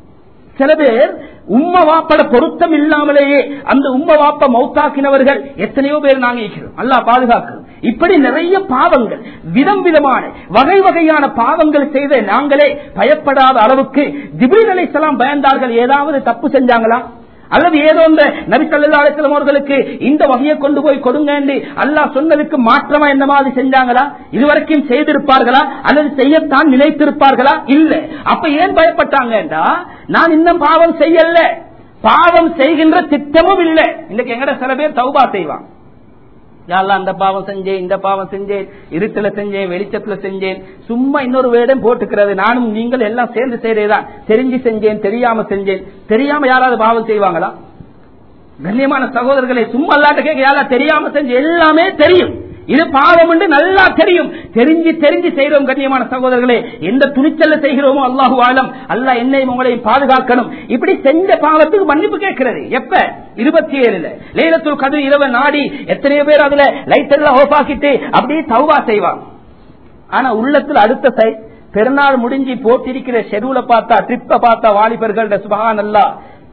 சில பேர் உம்ம வாப்பட பொருத்தம் இல்லாமலேயே அந்த உம்ம வாப்ப மௌத்தாக்கினவர்கள் எத்தனையோ பேர் நாங்க இருக்கிறோம் அல்லா பாதுகாக்கிறோம் இப்படி நிறைய பாவங்கள் விதம் விதமான வகை வகையான பாவங்கள் செய்த நாங்களே பயப்படாத அளவுக்கு ஜிபில் அலைசலாம் பயந்தார்கள் ஏதாவது தப்பு செஞ்சாங்களா அல்லது ஏதோ இந்த நபி சல்லா அலிஸ்லாம் அவர்களுக்கு இந்த வகையை கொண்டு போய் கொடுங்க அல்லாஹ் சொன்னதுக்கு மாற்றமா என்ன மாதிரி செஞ்சாங்களா இதுவரைக்கும் செய்திருப்பார்களா அல்லது செய்யத்தான் நினைத்திருப்பார்களா இல்ல அப்ப ஏன் பயப்பட்டாங்கடா நான் இன்னும் பாவம் செய்யல பாவம் செய்கின்ற திட்டமும் இல்லை இன்னைக்கு எங்கட சில பேர் தௌபா செய்வான் யாரெல்லாம் அந்த பாவம் செஞ்சேன் இந்த பாவம் செஞ்சேன் இருட்டுல செஞ்சேன் வெளிச்சத்துல செஞ்சேன் சும்மா இன்னொரு வேடம் போட்டுக்கிறது நானும் நீங்கள் எல்லாம் சேர்ந்து செய்யறதுதான் தெரிஞ்சு செஞ்சேன் தெரியாம செஞ்சேன் தெரியாம யாராவது பாவம் செய்வாங்களா கண்ணியமான சகோதரர்களை சும்மா அல்லாட்ட கேட்க யாரா தெரியாம செஞ்சு எல்லாமே தெரியும் இது பாவம் என்று நல்லா தெரியும் தெரிஞ்சு தெரிஞ்சு செய்யறோம் கண்ணியமான சகோதரர்களே எந்த துணிச்சல்ல செய்கிறோமோ அல்லாஹு ஆலம் அல்லாஹ் என்னையும் உங்களையும் பாதுகாக்கணும் இப்படி செஞ்ச பாவத்துக்கு மன்னிப்பு கேட்கிறது எப்ப இருபத்தி ஏழுல லேலத்துல் கதிர் இரவு நாடி எத்தனையோ பேர் அதுல லைட் எல்லாம் ஆஃப் ஆக்கிட்டு அப்படியே தௌபா செய்வாங்க ஆனா உள்ளத்துல அடுத்த சை பெருநாள் முடிஞ்சு போட்டிருக்கிற ஷெடியூல பார்த்தா ட்ரிப்ப பார்த்தா வாலிபர்கள் சுபகான் அல்லா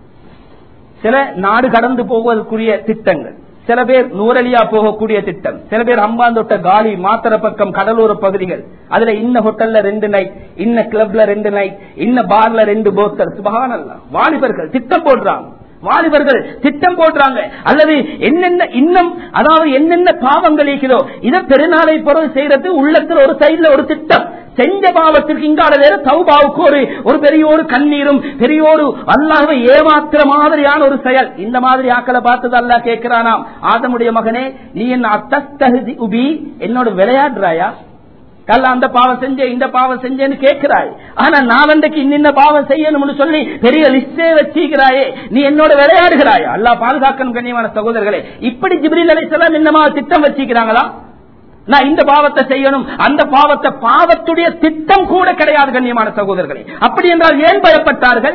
சில நாடு கடந்து போவதற்குரிய திட்டங்கள் சில பேர் நூரலியா போகக்கூடிய திட்டம் சில பேர் அம்பாந்தொட்ட காலி மாத்திர பக்கம் கடலோர பகுதிகள் அதுல இன்ன ஹோட்டல்ல ரெண்டு நைட் இன்ன கிளப்ல ரெண்டு நைட் இன்ன பார்ல ரெண்டு போத்தல் சுபகானல்லா வாலிபர்கள் திட்டம் போடுறாங்க வாலிபர்கள் திட்டம் போடுறாங்க அல்லது என்னென்ன இன்னும் அதாவது என்னென்ன பாவங்கள் இருக்கிறதோ இதை பெருநாளை பிறகு செய்யறது உள்ளத்துல ஒரு சைட்ல ஒரு திட்டம் செஞ்ச பாவத்திற்கு இங்கால வேற தௌபாவுக்கு ஒரு ஒரு பெரிய ஒரு கண்ணீரும் பெரிய ஒரு அல்லாஹை ஏமாத்துற மாதிரியான ஒரு செயல் இந்த மாதிரி ஆக்களை பார்த்தது அல்லா கேட்கிறானாம் ஆதமுடைய மகனே நீ என்ன அத்தஸ்தகுதி உபி என்னோட விளையாடுறாயா கல்ல அந்த பாவம் செஞ்ச இந்த பாவம் செஞ்சேன்னு கேட்கிறாய் ஆனா நாளண்டைக்கு இன்னின்ன பாவம் செய்யணும்னு சொல்லி பெரிய லிஸ்டே வச்சிருக்கிறாயே நீ என்னோட விளையாடுகிறாய் அல்லா பாதுகாக்கணும் கண்ணியமான சகோதரர்களே இப்படி ஜிப்ரில் அலைசலாம் என்னமா திட்டம் வச்சிருக்கிறாங்களா நான் இந்த பாவத்தை செய்யணும் அந்த பாவத்தை பாவத்துடைய திட்டம் கூட கிடையாது கண்ணியமான சகோதரர்களே அப்படி என்றால் ஏன் பயப்பட்டார்கள்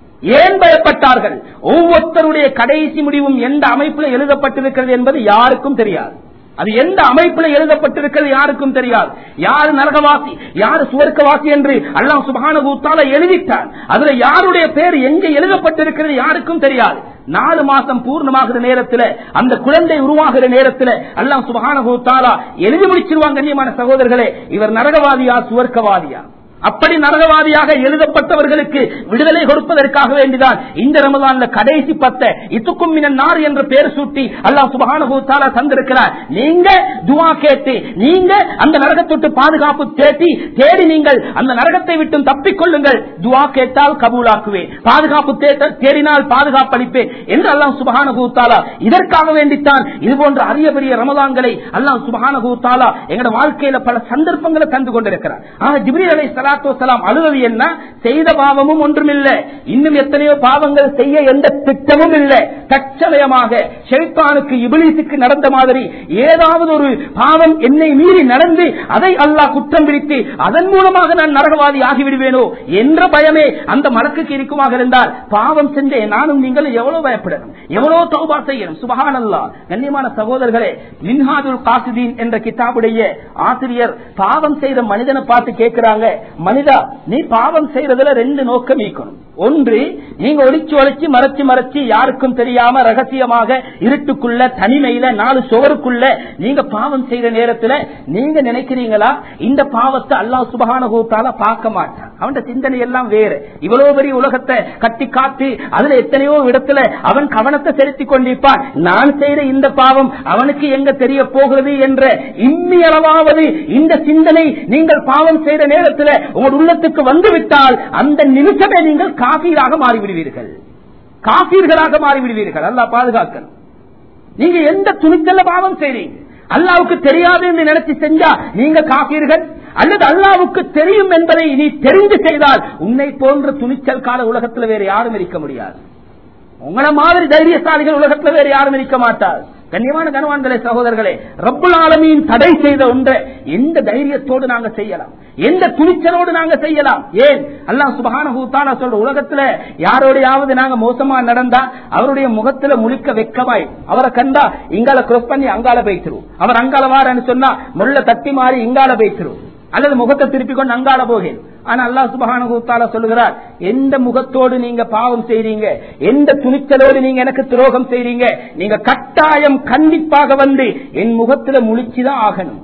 ஏன் பயப்பட்டார்கள் ஒவ்வொருத்தருடைய கடைசி முடிவும் எந்த அமைப்பில் எழுதப்பட்டிருக்கிறது என்பது யாருக்கும் தெரியாது அது எந்த அமைப்பில் எழுதப்பட்டிருக்கிறது யாருக்கும் தெரியாது யாரு நரகவாசி யாரு சுவர்க்கவாசி என்று அல்லாஹ் சுபான கூத்தால எழுதிட்டார் அதுல யாருடைய பேர் எங்க எழுதப்பட்டிருக்கிறது யாருக்கும் தெரியாது நாலு மாசம் பூர்ணமாகிற நேரத்தில் அந்த குழந்தை உருவாகிற நேரத்தில் அல்லாஹ் சுபகான கூத்தாலா எழுதி முடிச்சிருவாங்க கண்ணியமான சகோதரர்களே இவர் நரகவாதியா சுவர்க்கவாதியா அப்படி நரகவாதியாக எழுதப்பட்டவர்களுக்கு விடுதலை கொடுப்பதற்காக வேண்டிதான் இந்த ரமதான்ல கடைசி பத்த இத்துக்கும் நார் என்ற பெயர் சூட்டி அல்லாஹ் சுபகானுபவத்தால தந்திருக்கிறார் நீங்க துவா கேட்டு நீங்க அந்த நரகத்தொட்டு பாதுகாப்பு தேடி தேடி நீங்கள் அந்த நரகத்தை விட்டு தப்பிக்கொள்ளுங்கள் துவா கேட்டால் கபூலாக்குவேன் பாதுகாப்பு தேடினால் பாதுகாப்பளிப்பேன் என்று அல்லாஹ் சுபகானுபவத்தாலா இதற்காக வேண்டித்தான் இது போன்ற அரிய பெரிய ரமதான்களை அல்லாஹ் சுபகானுபவத்தாலா எங்களோட வாழ்க்கையில பல சந்தர்ப்பங்களை தந்து கொண்டிருக்கிறார் ஆக ஜிப்ரீல் அலை சலாத்து வலாம் அழுவது என்ன செய்த பாவமும் ஒன்றுமில்லை இன்னும் எத்தனையோ பாவங்கள் செய்ய எந்த திட்டமும் இல்லை தற்சமயமாக ஷெய்தானுக்கு இபிலிசுக்கு நடந்த மாதிரி ஏதாவது ஒரு பாவம் என்னை மீறி நடந்து அதை அல்லாஹ் குற்றம் பிடித்து அதன் மூலமாக நான் நரகவாதி ஆகிவிடுவேனோ என்ற பயமே அந்த மலக்குக்கு இருக்குமாக இருந்தால் பாவம் செஞ்ச நானும் நீங்கள் எவ்வளவு பயப்படணும் எவ்வளவு தௌபா செய்யணும் சுபகான் அல்லா கண்ணியமான சகோதரர்களே மின்ஹாதுல் காசிதீன் என்ற கிதாபுடைய ஆசிரியர் பாவம் செய்த மனிதனை பார்த்து கேட்கிறாங்க மனிதா நீ பாவம் செய்யறதுல ரெண்டு நோக்கம் ஈக்கணும் ஒன்று நீங்க ஒளிச்சு ஒளிச்சு மறைச்சு மறைச்சு யாருக்கும் தெரியாம ரகசியமாக இருட்டுக்குள்ள தனிமையில நாலு சுவருக்குள்ள நீங்க பாவம் செய்யற நேரத்துல நீங்க நினைக்கிறீங்களா இந்த பாவத்தை அல்லாஹ் சுபகான கூட்டால பார்க்க மாட்டான் அவன் சிந்தனை எல்லாம் வேறு இவ்வளவு பெரிய உலகத்தை கட்டி காத்து அதுல எத்தனையோ இடத்துல அவன் கவனத்தை செலுத்தி கொண்டிருப்பான் நான் செய்த இந்த பாவம் அவனுக்கு எங்க தெரிய போகிறது என்ற இம்மி அளவாவது இந்த சிந்தனை நீங்கள் பாவம் செய்த நேரத்தில் உங்கள் உள்ளத்துக்கு வந்துவிட்டால் அந்த நிமிஷமே நீங்கள் காபீராக மாறிவிடுவீர்கள் காபீர்களாக மாறிவிடுவீர்கள் அல்லா பாதுகாக்கணும் நீங்க எந்த துணிச்சல்ல பாவம் செய்றீங்க அல்லாவுக்கு தெரியாது என்று நினைச்சு செஞ்சா நீங்க காப்பீர்கள் அல்லது அல்லாவுக்கு தெரியும் என்பதை நீ தெரிந்து செய்தால் உன்னை போன்ற துணிச்சல் கால உலகத்தில் வேறு யாரும் இருக்க முடியாது உங்களை மாதிரி தைரியசாலிகள் உலகத்தில் வேறு யாரும் இருக்க மாட்டார் கண்ணியமான கனவான்களே சகோதரர்களே ரப்புல் ஆலமீன் தடை செய்த ஒன்றை எந்த தைரியத்தோடு நாங்க செய்யலாம் எந்த துணிச்சலோடு நாங்க செய்யலாம் ஏன் அல்லாஹ் சுபகான சொல்ற உலகத்துல யாரோடையாவது நாங்க மோசமா நடந்தா அவருடைய முகத்துல முழிக்க வெக்கமாய் அவரை கண்டா இங்கால கிராஸ் பண்ணி அங்கால போய்த்திரும் அவர் அங்கால வாரன்னு சொன்னா முள்ள தட்டி மாறி இங்கால போய்த்திரும் அல்லது முகத்தை திருப்பி கொண்டு அங்கால போகிறேன் ஆனா அல்லா சுபகான சொல்லுகிறார் எந்த முகத்தோடு நீங்க பாவம் செய்றீங்க எந்த துணிச்சலோடு நீங்க எனக்கு துரோகம் செய்றீங்க நீங்க கட்டாயம் கண்டிப்பாக வந்து என் முகத்துல முழிச்சுதான் ஆகணும்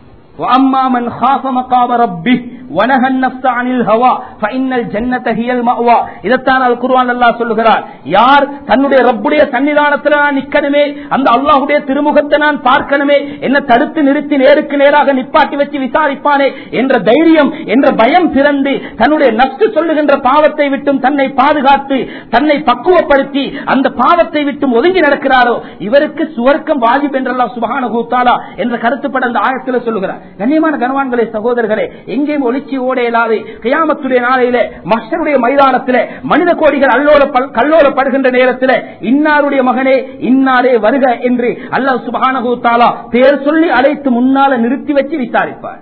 واما من خاف مقام ربه ونهى النفس عن الهوى فان الجنه هي المأوى இதத்தான் அல் குர்ஆன் அல்லாஹ் சொல்லுகிறார் யார் தன்னுடைய ரப்புடைய சன்னிதானத்தில் நான் நிக்கணுமே அந்த அல்லாஹ்வுடைய திருமுகத்தை நான் பார்க்கணுமே என்ன தடுத்து நிறுத்தி நேருக்கு நேராக நிப்பாட்டி வச்சு விசாரிப்பானே என்ற தைரியம் என்ற பயம் பிறந்து தன்னுடைய நஷ்டு சொல்லுகின்ற பாவத்தை விட்டும் தன்னை பாதுகாத்து தன்னை பக்குவப்படுத்தி அந்த பாவத்தை விட்டும் ஒதுங்கி நடக்கிறாரோ இவருக்கு சுவர்க்கம் வாஜிப் என்றெல்லாம் சுபகான கூத்தாலா என்ற கருத்துப்பட அந்த ஆயத்தில் சொல்லுகிறார் கண்ணியமான கனவான்களே சகோதரர்களே எங்கேயும் ஒளிச்சி ஓட இயலாது கியாமத்துடைய நாளையில மஷருடைய மைதானத்தில மனித கோடிகள் அல்லோல கல்லோலப்படுகின்ற நேரத்தில் இன்னாருடைய மகனே இன்னாரே வருக என்று அல்லாஹ் சுபஹானஹு தஆலா பேர் சொல்லி அழைத்து முன்னால நிறுத்தி வச்சு விசாரிப்பார்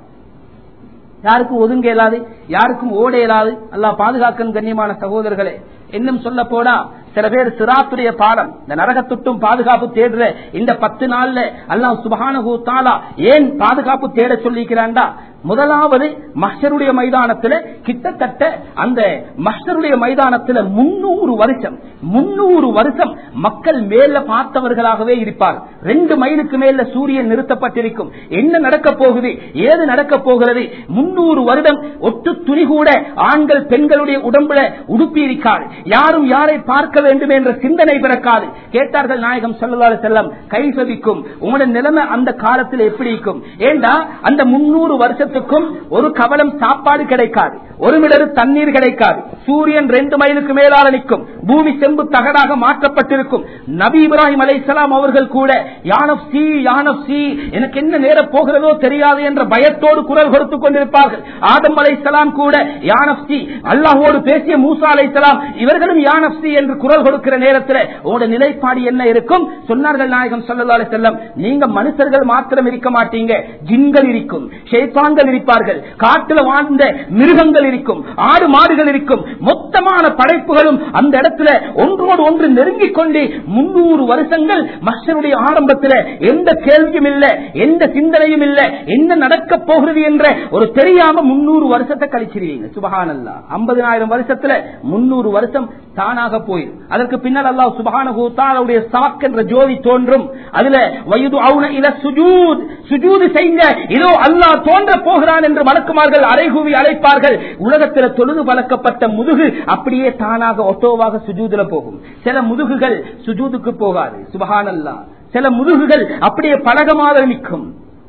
யாருக்கும் ஒதுங்க இயலாது யாருக்கும் ஓட இயலாது அல்லாஹ் பாதுகாக்கும் கண்ணியமான சகோதரர்களே இன்னும் சொல்ல போனா சில பேர் சிராத்துடைய பாடம் இந்த நரகத்துட்டும் பாதுகாப்பு தேடுற இந்த பத்து நாள்ல அல்லாஹ் சுபஹானஹு தஆலா ஏன் பாதுகாப்பு தேட சொல்லிக்கிறான்டா முதலாவது மஹருடைய மைதானத்துல கிட்டத்தட்ட அந்த மஹருடைய மைதானத்துல முன்னூறு வருஷம் முன்னூறு வருஷம் மக்கள் மேல பார்த்தவர்களாகவே இருப்பார் ரெண்டு மைலுக்கு மேல சூரியன் நிறுத்தப்பட்டிருக்கும் என்ன நடக்க போகுது ஏது நடக்க போகிறது முன்னூறு வருடம் ஒட்டு துணி கூட ஆண்கள் பெண்களுடைய உடம்புல உடுப்பி இருக்காது யாரும் யாரை பார்க்க வேண்டும் என்ற சிந்தனை பிறக்காது கேட்டார்கள் நாயகம் சொல்லலாறு செல்லம் கை சதிக்கும் உங்களோட நிலைமை அந்த காலத்தில் எப்படி இருக்கும் ஏண்டா அந்த முன்னூறு வருஷத்துக்கும் ஒரு கவலம் சாப்பாடு கிடைக்காது ஒரு மிடரு தண்ணீர் கிடைக்காது சூரியன் ரெண்டு மைலுக்கு மேலால நிற்கும் பூமி செம்பு தகடாக மாற்றப்பட்டிருக்கும் நபி இப்ராஹிம் அலைசலாம் அவர்கள் கூட யானப் சி யானப் சி எனக்கு என்ன நேரம் போகிறதோ தெரியாது என்ற பயத்தோடு குரல் கொடுத்துக் கொண்டிருப்பார்கள் ஆதம் அலைசலாம் கூட யானப் சி அல்லாஹோடு பேசிய மூசா அலைசலாம் இவர்களும் யானப் சி என்று குரல் கொடுக்கிற நேரத்தில் உங்களோட நிலைப்பாடு என்ன இருக்கும் சொன்னார்கள் நாயகம் சல்லா செல்லம் நீங்க மனுஷர்கள் மாத்திரம் இருக்க மாட்டீங்க ஜின்கள் இருக்கும் ஷேத்தான்கள் இருப்பார்கள் காட்டுல வாழ்ந்த மிருகங்கள் இருக்கும் ஆடு மாடுகள் இருக்கும் மொத்தமான படைப்புகளும் அந்த இடத்துல ஒன்றோடு ஒன்று நெருங்கிக் கொண்டு முன்னூறு வருஷங்கள் மஷருடைய ஆரம்பத்தில் எந்த கேள்வியும் இல்ல எந்த சிந்தனையும் இல்ல என்ன நடக்க போகிறது என்ற ஒரு தெரியாம முன்னூறு வருஷத்தை கழிச்சிருவீங்க சுபகானல்லா ஐம்பதினாயிரம் வருஷத்துல முன்னூறு வருஷம் தானாக போயிடும் அதற்கு பின்னால் அல்லாஹ் சுபகானு தானுடைய சாக் என்ற ஜோதி தோன்றும் அதுல வயது அவுன இல சுஜூத் சுஜூது செய்யுங்க இதோ அல்லாஹ் தோன்ற போகிறான் என்று மலக்குமார்கள் அரைகூவி அழைப்பார்கள் உலகத்தில் தொழுது பழக்கப்பட்ட முதுகு அப்படியே தானாக ஒட்டோவாக சுஜூதுல போகும் சில முதுகுகள் சுஜூதுக்கு போகாது சுபகானல்லா சில முதுகுகள் அப்படியே பழகமாக நிற்கும்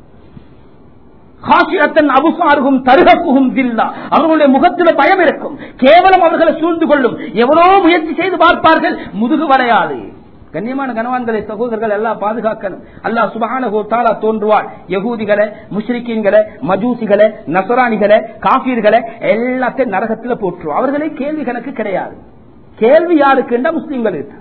அபுசாருகும் தருகப்புகும் தில்லா அவர்களுடைய முகத்தில் பயம் இருக்கும் கேவலம் அவர்களை சூழ்ந்து கொள்ளும் எவ்வளோ முயற்சி செய்து பார்ப்பார்கள் முதுகு வளையாது கண்ணியமான கனவான்களை சகோதரர்கள் எல்லாம் பாதுகாக்கணும் அல்லாஹ் சுபகான தாலா தோன்றுவார் யகூதிகளை முஷ்ரிக்கீன்களை மஜூசிகளை நசராணிகளை காபீர்களை எல்லாத்தையும் நரகத்தில் போற்றுவோம் அவர்களே கேள்வி கணக்கு கிடையாது கேள்வி யாருக்குண்டா முஸ்லீம்களுக்கு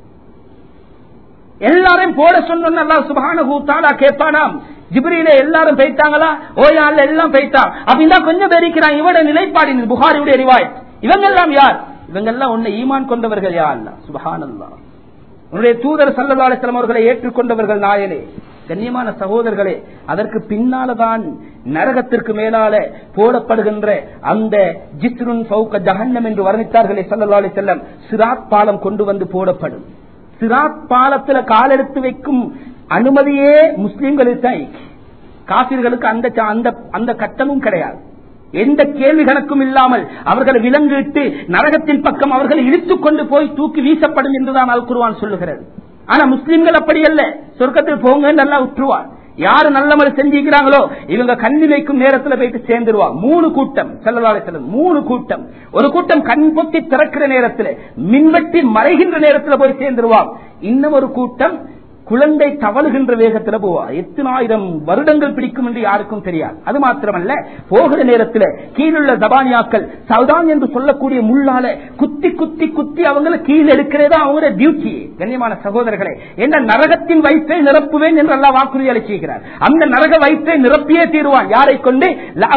எல்லாரையும் போட சொன்ன அல்லா சுபகான தாலா கேட்பானாம் ஜிப்ரியில எல்லாரும் போயிட்டாங்களா ஓயால எல்லாம் போயிட்டா அப்படின்னா கொஞ்சம் பேரிக்கிறான் இவட நிலைப்பாடு புகாரியுடைய ரிவாய் இவங்க எல்லாம் யார் இவங்க எல்லாம் உன்னை ஈமான் கொண்டவர்கள் யார் சுபஹானல்லா உன்னுடைய தூதர் சல்லதாலிஸ்லாம் அவர்களை ஏற்றுக்கொண்டவர்கள் நாயனே கண்ணியமான சகோதரர்களே அதற்கு பின்னால்தான் நரகத்திற்கு மேலால போடப்படுகின்ற அந்த ஜித்ருன் சவுக்க ஜஹன்னம் என்று வர்ணித்தார்களே சல்லல்லாலி செல்லம் சிராத் பாலம் கொண்டு வந்து போடப்படும் சிராத் பாலத்துல காலெடுத்து வைக்கும் அனுமதியே முஸ்லிம்களுக்கு தான் காசிர்களுக்கு அந்த அந்த அந்த கட்டமும் கிடையாது எந்த கேள்வி கணக்கும் இல்லாமல் அவர்கள் விலங்கிட்டு நரகத்தின் பக்கம் அவர்கள் இழுத்துக் கொண்டு போய் தூக்கி வீசப்படும் என்றுதான் அல் குருவான் சொல்லுகிறது ஆனா முஸ்லிம்கள் அப்படி அல்ல சொர்க்கத்தில் போங்க நல்லா விட்டுருவார் யாரு நல்லமல் செஞ்சுக்கிறாங்களோ இவங்க கண்ணி வைக்கும் நேரத்தில் போயிட்டு சேர்ந்துருவாங்க மூணு கூட்டம் செல்லவாறு செல்லும் மூணு கூட்டம் ஒரு கூட்டம் கண் பொத்தி திறக்கிற நேரத்தில் மின்வெட்டி மறைகின்ற நேரத்தில் போய் சேர்ந்துருவாங்க இன்னும் ஒரு கூட்டம் குழந்தை தவழுகின்ற வேகத்தில் போவா எத்தனாயிரம் வருடங்கள் பிடிக்கும் என்று யாருக்கும் தெரியாது அது மாத்திரமல்ல போகிற நேரத்தில் கீழுள்ள தபானியாக்கள் சவுதான் என்று சொல்லக்கூடிய முள்ளால குத்தி குத்தி குத்தி அவங்களை கீழே எடுக்கிறதா அவங்களோட டியூட்டி கண்ணியமான சகோதரர்களே என்ன நரகத்தின் வயிற்றை நிரப்புவேன் என்று எல்லாம் வாக்குறுதி அளிச்சிருக்கிறார் அந்த நரக வயிற்றை நிரப்பியே தீருவான் யாரை கொண்டு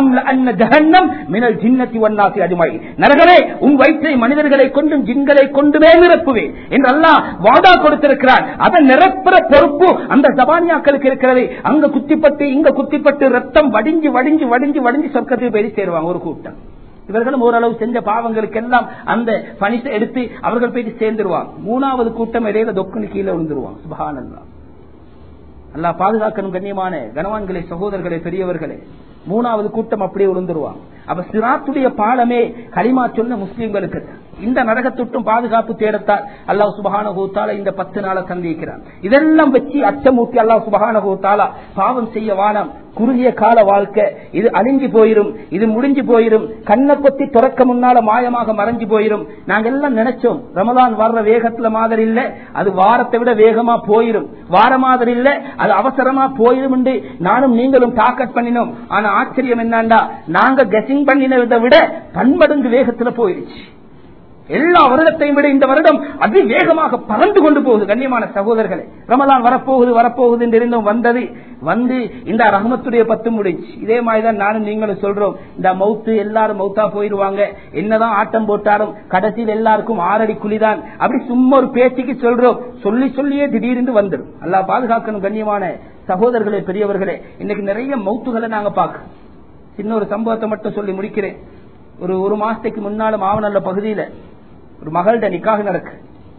ஜகன்னம் மினல் ஜின்னத்தி ஒன்னாசி அதுமை நரகமே உன் வயிற்றை மனிதர்களை கொண்டும் ஜின்களை கொண்டுமே நிரப்புவேன் என்று எல்லாம் வாதா கொடுத்திருக்கிறார் அதை நிரப்புற பொறுப்பு அந்த ஜபானியாக்களுக்கு இருக்கிறது அங்க குத்திப்பட்டு இங்க குத்திப்பட்டு ரத்தம் வடிஞ்சு வடிஞ்சு வடிஞ்சு வடிஞ்சு சொர்க்கத்தில் போய் சேருவாங்க ஒரு கூட்டம் இவர்களும் ஓரளவு செஞ்ச பாவங்களுக்கு எல்லாம் அந்த பணித்தை எடுத்து அவர்கள் போயிட்டு சேர்ந்துருவாங்க மூணாவது கூட்டம் இடையில தொக்குன்னு கீழே விழுந்துருவாங்க சுபகானல்லா அல்லா பாதுகாக்கணும் கண்ணியமான கனவான்களே சகோதரர்களே பெரியவர்களே மூணாவது கூட்டம் அப்படியே விழுந்துருவாங்க அப்ப சிராத்துடைய பாலமே களிமா சொன்ன முஸ்லீம்களுக்கு இந்த நரகத்துட்டும் பாதுகாப்பு தேடத்தால் அல்லாஹ் சுபகான கோத்தால இந்த பத்து நாளை சந்திக்கிறான் இதெல்லாம் வச்சு அச்சமூட்டி அல்லாஹ் சுபகான கோத்தாலா பாவம் செய்ய வானம் குறுகிய கால வாழ்க்கை இது அழிஞ்சு போயிரும் இது முடிஞ்சு போயிரும் கண்ணை கொத்தி துறக்க முன்னால மாயமாக மறைஞ்சு போயிரும் நாங்க எல்லாம் நினைச்சோம் ரமதான் வர்ற வேகத்துல மாதிரி இல்ல அது வாரத்தை விட வேகமா போயிரும் வார மாதிரி இல்ல அது அவசரமா போயிரும் நானும் நீங்களும் டாக்கெட் பண்ணினோம் ஆனா ஆச்சரியம் என்னண்டா நாங்க கெசிங் பிளானிங் பண்ணினதை விட பன்மடங்கு வேகத்துல போயிடுச்சு எல்லா வருடத்தையும் விட இந்த வருடம் அதி வேகமாக பறந்து கொண்டு போகுது கண்ணியமான சகோதரர்களே ரமதான் வரப்போகுது வரப்போகுது என்று இருந்தும் வந்தது வந்து இந்த ரஹமத்துடைய பத்து முடிஞ்சு இதே மாதிரிதான் நானும் நீங்களும் சொல்றோம் இந்த மவுத்து எல்லாரும் மவுத்தா போயிருவாங்க என்னதான் ஆட்டம் போட்டாலும் கடைசியில் எல்லாருக்கும் ஆறடி குழிதான் அப்படி சும்மா ஒரு பேச்சுக்கு சொல்றோம் சொல்லி சொல்லியே திடீர்னு வந்துடும் அல்லா பாதுகாக்கணும் கண்ணியமான சகோதரர்களே பெரியவர்களே இன்னைக்கு நிறைய மவுத்துகளை நாங்க பார்க்க சின்ன ஒரு சம்பவத்தை மட்டும் சொல்லி முடிக்கிறேன் ஒரு ஒரு மாசத்துக்கு முன்னால மாவனல்ல பகுதியில ஒரு மகள்கிட்ட நிக்காக நடக்கு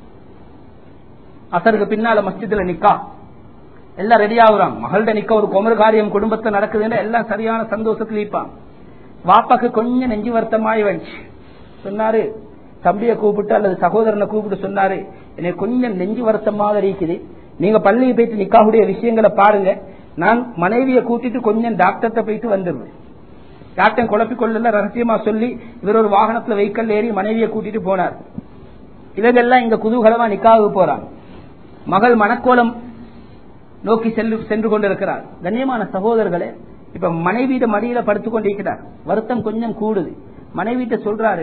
அசருக்கு பின்னால மஸ்ஜித்ல நிக்கா எல்லாம் ரெடி ஆகுறாங்க மகள்கிட்ட நிக்க ஒரு குமர காரியம் குடும்பத்தை நடக்குதுன்னா எல்லாம் சரியான சந்தோஷத்துல இருப்பாங்க வாப்பாக்கு கொஞ்சம் நெஞ்சு வருத்தமாயி வந்துச்சு சொன்னாரு தம்பியை கூப்பிட்டு அல்லது சகோதரனை கூப்பிட்டு சொன்னாரு எனக்கு கொஞ்சம் நெஞ்சு வருத்தமாக இருக்குது நீங்க பள்ளியை போயிட்டு நிக்காவுடைய விஷயங்களை பாருங்க நான் மனைவியை கூட்டிட்டு கொஞ்சம் டாக்டர்கிட்ட போயிட்டு வந்துடுவேன் டாக்டர் குழப்பிக் கொள்ள ரகசியமா சொல்லி இவர் ஒரு வாகனத்துல வெஹிக்கல் ஏறி மனைவியை கூட்டிட்டு போனார் இவங்கெல்லாம் இங்க குதூகலமா நிக்காவுக்கு போறாங்க மகள் மணக்கோலம் நோக்கி சென்று சென்று கொண்டிருக்கிறார் கண்ணியமான சகோதரர்களே இப்ப மனைவியிட மடியில படுத்துக் கொண்டிருக்கிறார் வருத்தம் கொஞ்சம் கூடுது மனைவிட்ட சொல்றாரு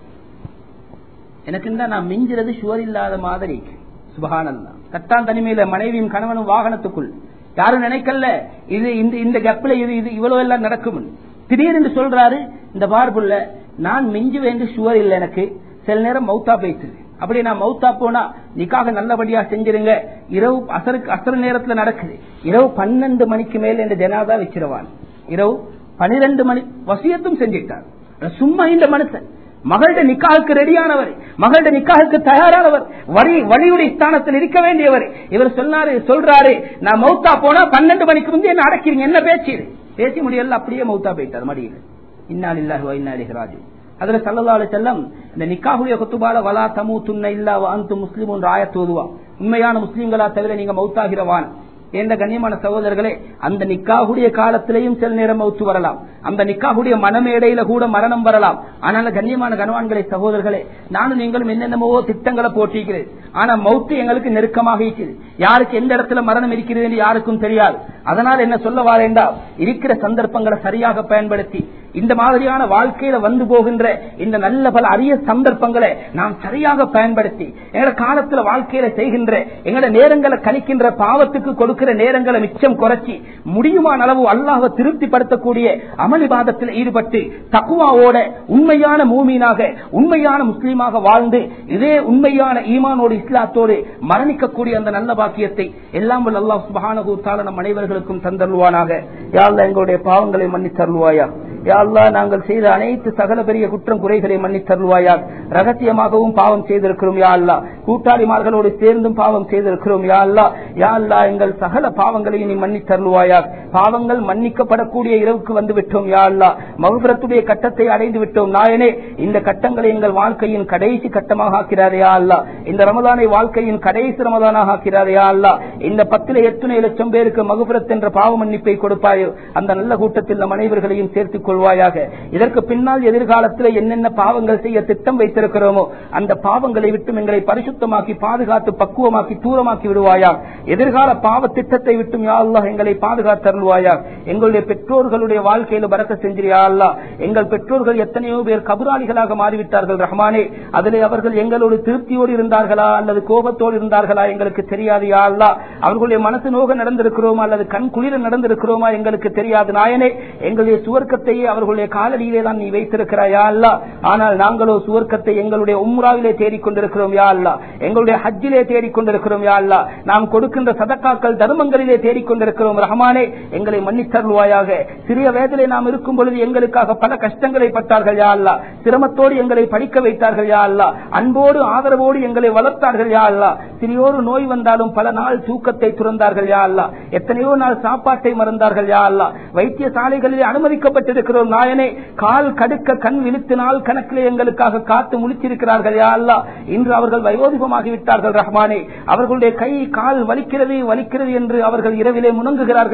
எனக்கு நான் மிஞ்சிறது சுவர் இல்லாத மாதிரி சுபகானந்தா கட்டான் தனிமையில மனைவியும் கணவனும் வாகனத்துக்குள் யாரும் நினைக்கல இது இந்த இந்த கப்பில இது இது இவ்வளவு எல்லாம் நடக்கும் திடீர்னு சொல்றாரு இந்த பார்புள்ள நான் மிஞ்சு வேண்டு சுவர் இல்லை எனக்கு சில நேரம் மௌத்தா போயிட்டு அப்படி நான் மௌத்தா போனா நிக்காக நல்லபடியா செஞ்சிருங்க இரவு அசருக்கு அசர நேரத்துல நடக்குது இரவு பன்னெண்டு மணிக்கு மேல இந்த ஜனாதா வச்சிருவான் இரவு பனிரெண்டு மணி வசியத்தும் செஞ்சிட்டார் சும்மா இந்த மனுஷன் மகள்ட நிக்காவுக்கு ரெடியானவர் மகள்ட நிக்காவுக்கு தயாரானவர் வழி வழியுடைய ஸ்தானத்தில் இருக்க வேண்டியவர் இவர் சொன்னாரு சொல்றாரு நான் மௌத்தா போனா பன்னெண்டு மணிக்கு முந்தைய என்ன அடக்கிறீங்க என்ன பேச்சு பேசி முடியல அப்படியே மௌத்தா போயிட்டார் மடியில் இன்னால் இல்லாஹு இன்னாலிஹ் ராஜு அதுல சல்லா செல்லம் இந்த நிக்காஹுடைய கொத்துபால வலா தமு துண்ண இல்லா அந்து முஸ்லிம் ஒன்று ஆயத்தோதுவா உண்மையான முஸ்லீம்களா தவிர நீங்க மௌத்தாகிறவான் என்ற கண்ணியமான சகோதரர்களே அந்த நிக்காகுடைய காலத்திலேயும் சில நேரம் மௌத்து வரலாம் அந்த நிக்காகுடைய மனமேடையில கூட மரணம் வரலாம் ஆனால் கண்ணியமான கனவான்களை சகோதரர்களே நானும் நீங்களும் என்னென்னமோ திட்டங்களை போட்டிருக்கிறேன் ஆனா மௌத்து எங்களுக்கு நெருக்கமாக இருக்குது யாருக்கு எந்த இடத்துல மரணம் இருக்கிறது என்று யாருக்கும் தெரியாது அதனால் என்ன சொல்ல வாரேண்டா இருக்கிற சந்தர்ப்பங்களை சரியாக பயன்படுத்தி இந்த மாதிரியான வாழ்க்கையில வந்து போகின்ற இந்த நல்ல பல அரிய சந்தர்ப்பங்களை நாம் சரியாக பயன்படுத்தி எங்களோட காலத்துல வாழ்க்கையில செய்கின்ற எங்களோட நேரங்களை கணிக்கின்ற பாவத்துக்கு கொடுக்கிற நேரங்களை மிச்சம் குறைச்சி முடியுமான அளவு அல்லாஹ திருப்திப்படுத்தக்கூடிய அமளிவாதத்தில் ஈடுபட்டு தக்குவாவோட உண்மையான மூமீனாக உண்மையான முஸ்லீமாக வாழ்ந்து இதே உண்மையான ஈமானோடு இஸ்லாத்தோடு மரணிக்கக்கூடிய அந்த நல்ல பாக்கியத்தை எல்லாம் வல்ல அல்லாஹ் சுபஹானஹூத்தால நம் அனைவர்களுக்கும் தந்தருவானாக யாழ்ல எங்களுடைய பாவங்களை மன்னித்தருள்வாயா யா அல்லாஹ் நாங்கள் செய்த அனைத்து சகல பெரிய குற்றம் குறைகளை மன்னித் தருவாயா ரகசியமாகவும் பாவம் செய்திருக்கிறோம் யா அல்லா கூட்டாளிமார்களோடு சேர்ந்தும் பாவம் செய்திருக்கிறோம் யா அல்லா யா அல்லா எங்கள் சகல பாவங்களையும் நீ மன்னித் தருவாயா பாவங்கள் மன்னிக்கப்படக்கூடிய இரவுக்கு வந்து விட்டோம் யா அல்லா மகுபுரத்துடைய கட்டத்தை அடைந்து விட்டோம் நாயனே இந்த கட்டங்களை எங்கள் வாழ்க்கையின் கடைசி கட்டமாக ஆக்கிறாரே யா அல்லா இந்த ரமதானை வாழ்க்கையின் கடைசி ரமதானாக ஆக்கிறாரே யா அல்லா இந்த பத்தில எத்தனை லட்சம் பேருக்கு மகுபுரத் என்ற பாவ மன்னிப்பை கொடுப்பாயோ அந்த நல்ல கூட்டத்தில் நம் அனைவர்களையும் சேர்த்துக் கொள்வாயாக இதற்கு பின்னால் எதிர்காலத்தில் என்னென்ன பாவங்கள் செய்ய திட்டம் வைத்திருக்கிறோமோ அந்த பாவங்களை விட்டு எங்களை பரிசுத்தமாக்கி பாதுகாத்து பக்குவமாக்கி தூரமாக்கி விடுவாயா எதிர்கால பாவ திட்டத்தை விட்டும் யா அல்லாஹ் எங்களை பாதுகாத்தருள்வாயா எங்களுடைய பெற்றோர்களுடைய வாழ்க்கையில பறக்க செஞ்சிரியா அல்லா எங்கள் பெற்றோர்கள் எத்தனையோ பேர் கபுராளிகளாக மாறிவிட்டார்கள் ரஹ்மானே அதிலே அவர்கள் எங்களோடு திருப்தியோடு இருந்தார்களா அல்லது கோபத்தோடு இருந்தார்களா எங்களுக்கு தெரியாது யா அல்லா அவர்களுடைய மனசு நோக நடந்திருக்கிறோமா அல்லது கண் குளிர நடந்திருக்கிறோமா எங்களுக்கு தெரியாது நாயனே எங்களுடைய சுவர்க்கத்தையே அவர்களுடைய காலடியிலே தான் நீ வைத்திருக்கிறாயா அல்லா ஆனால் நாங்களோ சுவர்க்கத்தை எங்களுடைய உம்ராவிலே தேடிக்கொண்டிருக்கிறோம் யா அல்லா எங்களுடைய ஹஜ்ஜிலே தேடிக்கொண்டிருக்கிறோம் யா அல்லா நாம் கொடுக்கின்ற சதக்காக்கள் தர்மங்களிலே தேடிக்கொண்டிருக்கிறோம் ரஹமானே எங்களை மன்னித்தருள்வாயாக சிறிய வேதனை நாம் இருக்கும் பொழுது எங்களுக்காக பல கஷ்டங்களை பட்டார்கள் யா அல்லா சிரமத்தோடு எங்களை படிக்க வைத்தார்கள் யா அல்லா அன்போடு ஆதரவோடு எங்களை வளர்த்தார்கள் யா அல்லா சிறியோரு நோய் வந்தாலும் பல நாள் தூக்கத்தை துறந்தார்கள் யா அல்லா எத்தனையோ நாள் சாப்பாட்டை மறந்தார்கள் யா அல்லா வைத்தியசாலைகளில் அனுமதிக்கப்பட்டிருக்கிறோம் நாயனே கால் கடுக்க கண் விழுத்து நாள் கணக்கிலே எங்களுக்காக காத்து முழிச்சிருக்கிறார்கள் யா அல்லா இன்று அவர்கள் வயோதிபமாகி விட்டார்கள் ரஹ்மானே அவர்களுடைய கை கால் வலிக்கிறது வலிக்கிறது என்று அவர்கள் இரவிலே முணங்குகிறார்கள் யா அல்லா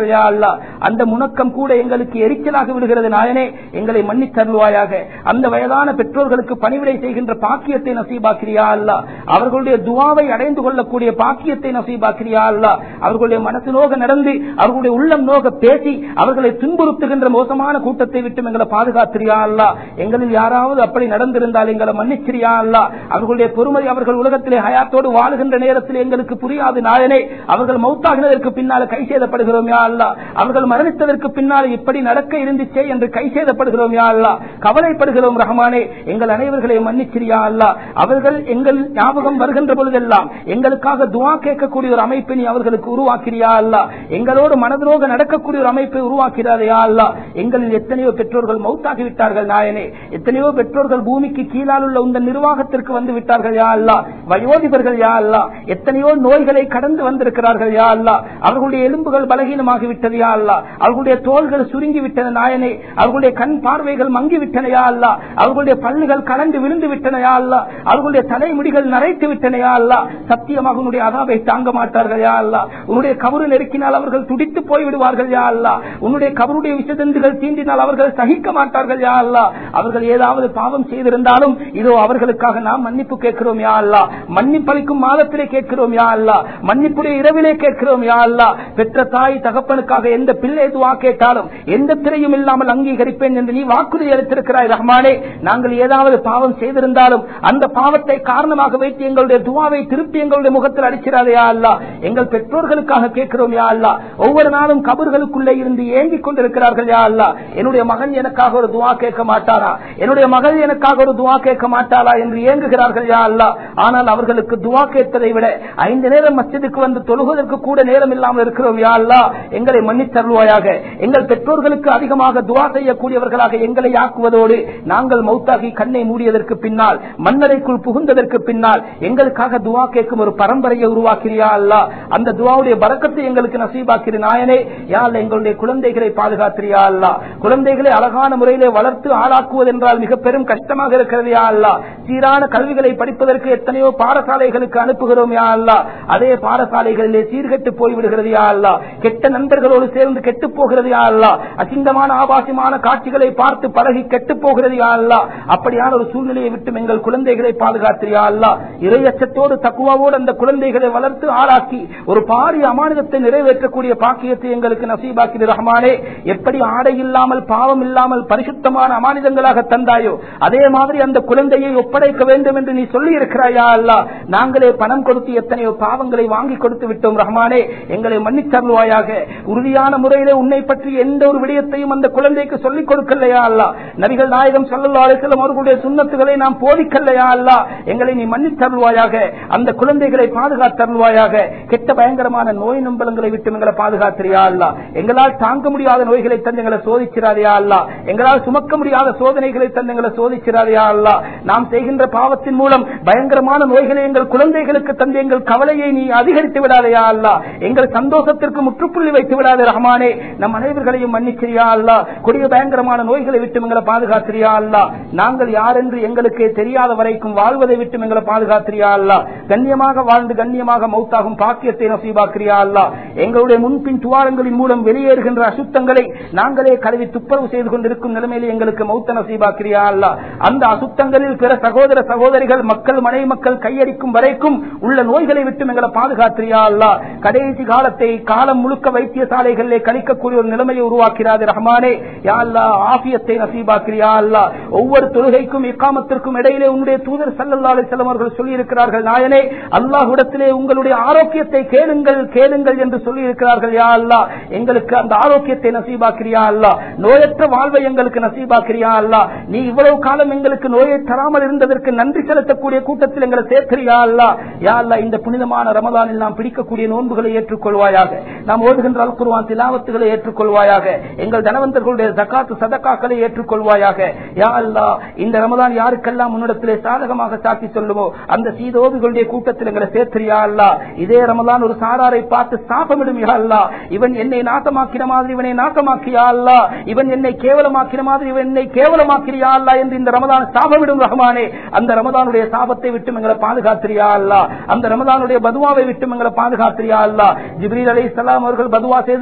அல்லா அந்த முணக்கம் கூட எங்களுக்கு எரிச்சலாக விடுகிறது நாயனே எங்களை மன்னித் தருவாயாக அந்த வயதான பெற்றோர்களுக்கு பணிவிடை செய்கின்ற பாக்கியத்தை நசீபாக்கிறியா அல்லா அவர்களுடைய துவாவை அடைந்து கொள்ளக்கூடிய பாக்கியத்தை நசீபாக்கிறியா அல்லா அவர்களுடைய மனசு நோக நடந்து அவர்களுடைய உள்ளம் நோக பேசி அவர்களை துன்புறுத்துகின்ற மோசமான கூட்டத்தை விட்டு எங்களை பாதுகாத்திரியா அல்லா எங்களில் யாராவது அப்படி நடந்திருந்தால் எங்களை மன்னிச்சிரியா அல்லா அவர்களுடைய பொறுமை அவர்கள் உலகத்திலே ஹயாத்தோடு வாழுகின்ற நேரத்தில் எங்களுக்கு புரியாது நாயனே அவர்கள் மௌத்தாகினதற்கு பின்னால கை செய்தப்படுகிறோம் யா அல்லா அவர்கள் மரணித்ததற்கு பின்னால் இப்படி நடக்க இருந்துச்சே என்று கை செய்தப்படுகிறோம் யா அல்லா கவலைப்படுகிறோம் ரஹமானே எங்கள் அனைவர்களையும் மன்னிச்சிரியா அல்லா அவர்கள் எங்கள் ஞாபகம் வருகின்ற பொழுதெல்லாம் எங்களுக்காக துவா கேட்கக்கூடிய ஒரு அமைப்பை நீ அவர்களுக்கு உருவாக்கிறியா அல்லா எங்களோடு மனதுரோக நடக்கக்கூடிய ஒரு அமைப்பை உருவாக்கிறாரையா அல்லா எங்களில் எத்தனையோ பெற்றோர்கள் மௌத்தாகி விட்டார்கள் நாயனே எத்தனையோ பெற்றோர்கள் பூமிக்கு கீழால் உள்ள இந்த நிர்வாகத்திற்கு வந்து விட்டார்கள் யா அல்லா வயோதிபர்கள் யா அல்லா எத்தனையோ நோய்களை கடந்து வந்திருக்கிறார்கள் யா அல்லா அவர்களுடைய எலும்புகள் பலகீனமாகி விட்டது யா அல்லா அவர்களுடைய தோள்கள் சுருங்கி விட்டன நாயனே அவர்களுடைய கண் பார்வைகள் மங்கி விட்டன யா அல்லா அவர்களுடைய பல்லுகள் கலந்து விழுந்து விட்டன யா அல்லா அவர்களுடைய தலைமுடிகள் நரைத்து விட்டன யா அல்லா சத்தியமாக உன்னுடைய அதாவை தாங்க மாட்டார்கள் யா அல்லா உன்னுடைய கபரு நெருக்கினால் அவர்கள் துடித்து போய் விடுவார்கள் யா அல்லா உன்னுடைய கபருடைய விஷதந்துகள் தீண்டினால் அவர்கள் சகிக்க மாட்டார்கள் யா அல்லா அவர்கள் ஏதாவது பாவம் செய்திருந்தாலும் இதோ அவர்களுக்காக நாம் மன்னிப்பு கேட்கிறோம் யா அல்லா மன்னிப்பளிக்கும் மாதத்திலே கேட்கிறோம் யா அல்லா மன்னிப்புடைய இரவிலே கேட்கிறோம் யா அல்லா பெற்ற தாய் தகப்பனுக்காக எந்த பிள்ளை துவா கேட்டாலும் எந்த திரையும் இல்லாமல் அங்கீகரிப்பேன் என்று நீ வாக்குறுதி அளித்திருக்கிறாய் ரஹ்மானே நாங்கள் ஏதாவது பாவம் செய்திருந்தாலும் அந்த பாவத்தை காரணமாக வைத்து எங்களுடைய துவாவை திருப்பி எங்களுடைய முகத்தில் அடிக்கிறாரே யா அல்லா எங்கள் பெற்றோர்களுக்காக கேட்கிறோம் யா அல்லா ஒவ்வொரு நாளும் கபர்களுக்குள்ளே இருந்து ஏங்கிக் கொண்டிருக்கிறார்கள் யா அல்லா என்னுடைய மகன் எனக்காக ஒரு துவா கேட்க மாட்டாரா என்னுடைய மகள் எனக்காக ஒரு துவா கேட்க மாட்டாரா என்று ஏங்குகிறார்கள் யா அல்லா ஆனால் அவர்களுக்கு துவா கேட்பதை விட ஐந்து நேரம் மஸ்ஜிதுக்கு வந்து தொழுவதற்கு கூட நேரம் இல்லாமல் இருக்கிறோம் யா அல்லா எங்களை மன்னித்தருவாயாக எங்கள் பெற்றோர்களுக்கு அதிகமாக துவா செய்யக்கூடியவர்களாக எங்களை ஆக்குவதோடு நாங்கள் மௌத்தாகி கண்ணை மூடியதற்கு பின்னால் மன்னரைக்குள் புகுந்ததற்கு பின்னால் எங்களுக்காக துவா கேட்கும் ஒரு பரம்பரையை உருவாக்கிறியா அல்லா அந்த துவாவுடைய பறக்கத்தை எங்களுக்கு நசீபாக்கிற நாயனே யா அல்லா, எங்களுடைய குழந்தைகளை பாதுகாத்திரியா அல்லா குழந்தைகளை அழகான முறையிலே வளர்த்து ஆளாக்குவது என்றால் மிக பெரும் கஷ்டமாக இருக்கிறது யா அல்லா சீரான கல்விகளை படிப்பதற்கு எத்தனையோ பாடசாலைகளுக்கு அனுப்புகிறோம் யா அல்லா அதே பாடசாலைகளிலே சீர்கெட்டு போய்விடுகிறது யா அல்லா கெட்ட நண்பர்களோடு சேர்ந்து கெட்டு போகிறது யா அல்லா அசிங்கமான ஆபாசமான காட்சிகளை பார்த்து பழகி கெட்டு போகிறது யா அல்லா அப்படியான ஒரு சூழ்நிலையை விட்டு எங்கள் குழந்தைகளை பாதுகாத்திரியா அல்லா இறையச்சத்தோடு தக்குவாவோடு அந்த குழந்தைகளை வளர்த்து ஆளாக்கி ஒரு பாரிய அமானிதத்தை நிறைவேற்றக்கூடிய பாக்கியத்தை எங்களுக்கு நசீபாக்கி ரஹ்மானே எப்படி ஆடை இல்லாமல் பாவம் இல்லாமல் பரிசுத்தமான அமானிதங்களாக தந்தாயோ அதே மாதிரி அந்த குழந்தையை ஒப்படைக்க வேண்டும் என்று நீ சொல்லி இருக்கிறாயா அல்லா நாங்களே பணம் கொடுத்து எத்தனையோ பாவங்களை வாங்கி கொடுத்து விட்டோம் ரஹ்மானே எங்களை மன்னித்தருவாயாக உறுதியான முறையிலே உன்னை பற்றி எந்த ஒரு விடயத்தையும் அந்த குழந்தைக்கு சொல்லிக் கொடுக்கலையா அல்லா நபிகள் நாயகம் சல்லா அலிசல்லம் அவர்களுடைய சுண்ணத்துகளை நாம் போதிக்கலையா அல்லா எங்களை நீ மன்னித்தருவாயாக அந்த குழந்தைகளை பாதுகாத்தருவாயாக கெட்ட பயங்கரமான நோய் நம்பலங்களை விட்டு எங்களை பாதுகாத்திரியா அல்லா எங்களால் தாங்க முடியாத நோய்களை தந்து எங்களை சோதிக்கிறாரியா அல்லா எங்களால் சுமக்க முடியாத சோதனைகளை தந்து எங்களை சோதிக்கிறாரியா அல்லா நாம் செய்கின்ற பாவத்தின் மூலம் பயங்கரமான நோய்களை எங்கள் குழந்தைகளுக்கு தந்து எங்கள் கவலையை நீ அதிகரித்து விடாதையா அல்லா எங்கள் சந்தோஷத்திற்கு முற்றுப்புள்ளி வைத்து விடாத ரஹ்மானே நம் அனைவர்களையும் மன்னிச்சிரியா அல்லா கொடிய பயங்கரமான நோய்களை விட்டு எங்களை பாதுகாத்திரியா அல்லா நாங்கள் யார் என்று எங்களுக்கு தெரியாத வரைக்கும் வாழ்வதை விட்டு எங்களை பாதுகாத்திரியா அல்லா கண்ணியமாக வாழ்ந்து கண்ணியமாக மௌத்தாகும் பாக்கியத்தை நசீபாக்கிறியா அல்லா எங்களுடைய முன்பின் துவாரங்களின் மூலம் வெளியேறுகின்ற அசுத்தங்களை நாங்களே கழுவி துப்புரவு செய்து கொண்டிருக்கும் நிலைமையில் எங்களுக்கு மௌத்த நசீபாக்கிறியா அல்லா அந்த அசுத்தங்களில் பிற சகோதர சகோதரிகள் மக்கள் மனை மக்கள் கையடிக்கும் வரைக்கும் உள்ள நோய்களை விட்டு எங்களை பாதுகாத்திரியா அல்லா கடைசி காலத்தை காலம் முழுக்க வைத்தியசாலைகளிலே கழிக்கக்கூடிய ஒரு நிலைமையை உருவாக்கிறாது ரஹ்மானே யா அல்லா ஆபியத்தை நசீபாக்கிறியா அல்லா ஒவ்வொரு தொழுகைக்கும் இக்காமத்திற்கும் இடையிலே உன்னுடைய தூதர் சல்லல்லா அலிஸ்லாம் அவர்கள் சொல்லி இருக்கிறார்கள் நாயனே அல்லாஹ்விடத்திலே உங்களுடைய ஆரோக்கியத்தை கேளுங்கள் கேளுங்கள் என்று சொல்லி இருக்கிறார்கள் யா அல்லா எங்களுக்கு அந்த ஆரோக்கியத்தை நசீபாக்கிறியா அல்லா நோயற்ற வாழ்வை எங்களுக்கு நசீபாக்கிறியா அல்லா நீ இவ்வளவு காலம் எங்களுக்கு நோயை தராமல் இருந்ததற்கு நன்றி செலுத்தக்கூடிய கூட்டத்தில் எங்களை சேர்க்கிறியா அல்லா யா அல்லா இந்த புனிதமான ரமதானில் நாம் பிடிக்கக்கூடிய நோன்புகளை ஏற்றுக்கொள்வாயாக நாம் ஓதுகின்ற அல் குர்ஆன் திலாவத்துகளை ஏற்றுக்கொள்வாயாக எங்கள் தனவந்தர்களுடைய ஜகாத்து சதக்காக்களை ஏற்றுக்கொள்வாயாக யா அல்லா இந்த ரமதான் யாருக்கெல்லாம் முன்னிடத்திலே சாதகமாக சாட்சி சொல்லுமோ அந்த சீதோபிகளுடைய கூட்டத்தில் எங்களை சேர்த்திரியா அல்லா இதே ரமதான் ஒரு சாராரை பார்த்து சாபமிடும் யா அல்லா இவன் என்னை நாசமாக்கின மாதிரி இவனை நாசமாக்கியா அல்லா இவன் என்னை கேவலமாக்கின மாதிரி இவன் என்னை கேவலமாக்கிறியா அல்லா என்று இந்த ரமதான் சாபமிடும் ரஹ்மானே அந்த ரமதானுடைய சாபத்தை விட்டு எங்களை பாதுகாத்திரியா அல்லா அந்த ரமதானுடைய பதுவாவை விட்டு எங்களை பாதுகாத்திரியா அல்லா ஜிப்ரீல் அலி அவர்கள் பதுவா செய்து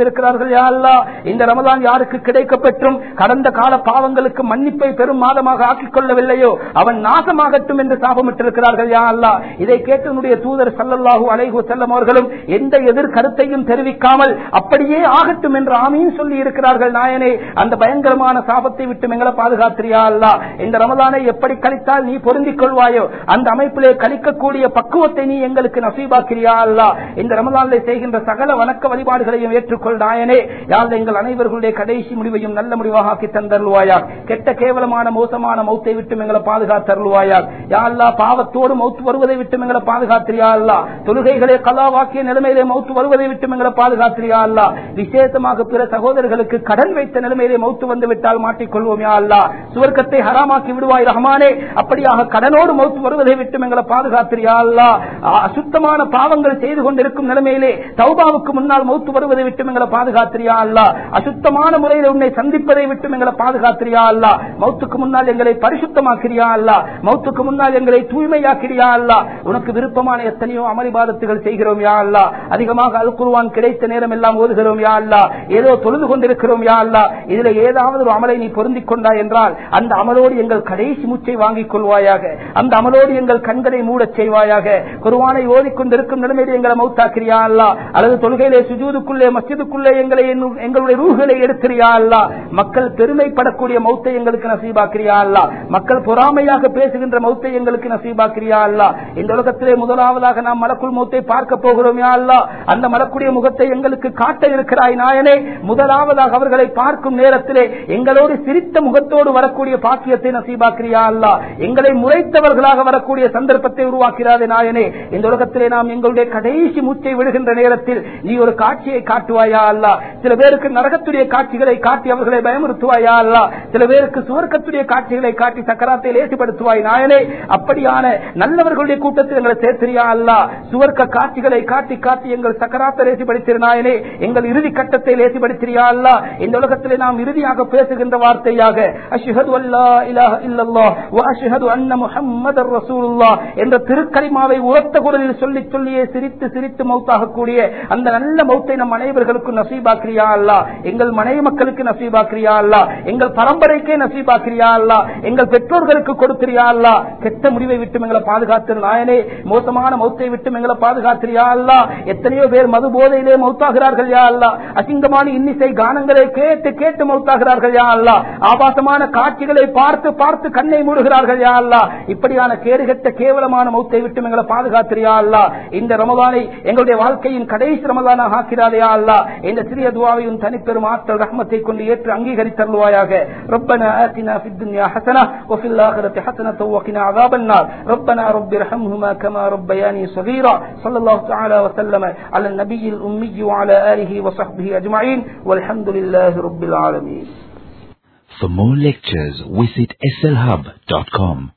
கொண்டிருக்கிறார்கள் யா அல்லாஹ் இந்த ரமலான் யாருக்கு கிடைக்கப்பெற்றும் கடந்த கால பாவங்களுக்கு மன்னிப்பை பெரும் மாதமாக ஆக்கிக் கொள்ளவில்லையோ அவன் நாசமாகட்டும் என்று சாபமிட்டிருக்கிறார்கள் யா அல்லாஹ் இதை கேட்டு உன்னுடைய தூதர் சல்லல்லாஹு அலைஹு செல்லம் அவர்களும் எந்த எதிர் கருத்தையும் தெரிவிக்காமல் அப்படியே ஆகட்டும் என்று ஆமீன் சொல்லி இருக்கிறார்கள் நாயனே அந்த பயங்கரமான சாபத்தை விட்டு எங்களை பாதுகாத்திரியா அல்லா இந்த ரமலானை எப்படி கழித்தால் நீ பொருந்திக் கொள்வாயோ அந்த அமைப்பிலே கழிக்கக்கூடிய பக்குவத்தை நீ எங்களுக்கு நசீபாக்கிறியா அல்லா இந்த ரமலானிலே செய்கின்ற சகல வணக்க வழிபாடுகளையும் ஏற்றுக்கொள் நாயனே யாழ் எங்கள் அனைவர்களுடைய கடைசி முடிவையும் நல்ல முடிவாக ஆக்கி தந்தருள்வாயா கெட்ட கேவலமான மோசமான மௌத்தை விட்டு எங்களை பாதுகாத்தருள்வாயா யா அல்லா பாவத்தோடு மௌத்து வருவதை விட்டு எங்களை பாதுகாத்திரியா அல்லா தொழுகைகளே கலாவாக்கிய நிலைமையிலே மௌத்து வருவதை விட்டு எங்களை பாதுகாத்திரியா அல்லா விசேஷமாக பிற சகோதரர்களுக்கு கடன் வைத்த நிலைமையிலே மௌத்து வந்து விட்டால் மாட்டிக்கொள்வோம் யா அல்லா சுவர்க்கத்தை ஹராமாக்கி விடுவாய் ரஹமானே அப்படியாக கடனோடு மௌத்து வருவதை விட்டு எங்களை பாதுகாத்திரியா அல்லா அசுத்தமான பாவங்கள் செய்து கொண்டிருக்கும் நிலைமையிலே தௌபாவுக்கு முன்னால் மௌத்து வருவதை விட்டு எங்களை பாதுகாத்திரியா அல்லா அசுத்தமான முறையில் உன்னை சந்திப்பதை விட்டு எங்களை பாதுகாத்திரியா அல்லா மௌத்துக்கு முன்னால் எங்களை பரிசுத்தமாக்கிறியா அல்லா மௌத்துக்கு முன்னால் எங்களை தூய்மையாக்கிறியா அல்லா உனக்கு விருப்பமான எத்தனையோ அமளிபாதத்துகள் செய்கிறோம் யா அல்லா அதிகமாக அல் குருவான் கிடைத்த நேரம் எல்லாம் ஓதுகிறோம் யா அல்லா ஏதோ தொழுது கொண்டிருக்கிறோம் யா அல்லா இதுல ஏதாவது ஒரு அமலை நீ பொருந்திக் கொண்டாய் என்றால் அந்த அமலோடு எங்கள் கடைசி மூச்சை வாங்கிக் கொள்வாயாக அந்த அமலோடு எங்கள் கண்களை மூடச் செய்வாயாக குருவானை ஓதிக்கொண்டிருக்கும் நிலைமையில் எங்களை மௌத்தாக்கிறியா அல்லா அல்லது தொழுகையிலே சுஜூதுக்குள்ளே மஸ்ஜிதுக்குள்ளே எங்களை எங்களுடைய ரூகளை எடுக்கிறியா அல்லா மக்கள் பெருமைப்படக்கூடிய மௌத்தை எங்களுக்கு நசீபாக்கிறியா அல்லா மக்கள் பொறாமையாக பேசுகின்ற மௌத்தை எங்களுக்கு நசீபாக்கிறியா அல்லா இந்த உலகத்திலே முதலாவதாக நாம் மலக்குள் மௌத்தை பார்க்க போகிறோம் யா அல்லா அந்த மலக்குடைய முகத்தை எங்களுக்கு காட்ட இருக்கிறாய் நாயனே முதலாவதாக அவர்களை பார்க்கும் நேரத்திலே எங்களோடு சிரித்த முகத்தோடு வரக்கூடிய பாக்கியத்தை நசீபாக்கிறியா அல்லா எங்களை முறைத்தவர்களாக வரக்கூடிய சந்தர்ப்பத்தை உருவாக்கிறாதே நாயனே இந்த உலகத்திலே நாம் எங்களுடைய கடைசி மூச்சை விடுகின்ற நேரத்தில் நீ ஒரு காட்சியை காட்டுவாயா அல்லா சில பேருக்கு நரகத்துடைய காட்சிகளை காட்டி அவர்களை பயமுறுத்துவாயா அல்லா சில பேருக்கு சுவர்க்கத்துடைய காட்சிகளை காட்டி சக்கராத்தை லேசிப்படுத்துவாய் நாயனே அப்படியான நல்லவர்களுடைய கூட்டத்தில் எங்களை சேர்த்திரியா அல்லா சுவர்க்க காட்சிகளை காட்டி காட்டி எங்கள் சக்கராத்தை லேசிப்படுத்திரு நாயனே எங்கள் இறுதி கட்டத்தை லேசிப்படுத்திரியா அல்லா இந்த உலகத்திலே நாம் இறுதியாக பேசுகின்ற வார்த்தையாக அஷ்ஹது அல்லா இலாஹ இல்லல்லாஹ் வ அஷ்ஹது அன்ன முஹம்மதர் ரசூலுல்லாஹ் என்ற திருக்கலிமாவை உரத்த குரலில் சொல்லி சொல்லியே சிரித்து சிரித்து மௌத்தாகக்கூடிய அந்த நல்ல மௌத்தை நம் அனைவர்களுக்கும் நசீபாக்கிரியா அல்லா எங்கள் மனைவி மக்களுக்கு நசீபாக்கிரியா அல்லா எங்கள் பரம்பரைக்கே நசீபாக்கிரியா அல்லா எங்கள் பெற்றோர்களுக்கு கொடுத்திரியா அல்லா கெட்ட முடிவை விட்டு எங்களை பாதுகாத்திரு நாயனே மோசமான மௌத்தை விட்டு எங்களை பாதுகாத்திரியா அல்லா எத்தனையோ பேர் மது போதையிலே மௌத்தாகிறார்கள் யா அல்லா அசிங்கமான இன்னிசை கானங்களை கேட்டு கேட்டு மௌத்தாகிறார்கள் யா அல்லா ஆபாசமான காட்சிகளை பார்த்து பார்த்து கண்ணை மூடுகிறார்கள் யா அல்லா இப்படியான கேடுகட்ட கேவலமான மௌத்தை விட்டு எங்களை பாதுகாத்திரியா அல்லா இந்த ரமதானை எங்களுடைய வாழ்க்கையின் கடைசி ரமதானாக ஆக்கிறாரையா அல்லா இந்த சிறிய துவாவையும் தனிப்பெரும் ஆற்றல் ரஹ்மத்தை கொண்டு ஏற்று அங்கீகரித்தருள்வாயாக ربنا آتنا في الدنيا حسنة وفي الآخرة حسنة وقنا عذاب النار ربنا رب ارحمهما كما ربياني صغيرا صلى الله تعالى وسلم على النبي الأمي وعلى آله وصحبه أجمعين والحمد لله رب العالمين For more lectures, visit slhub.com.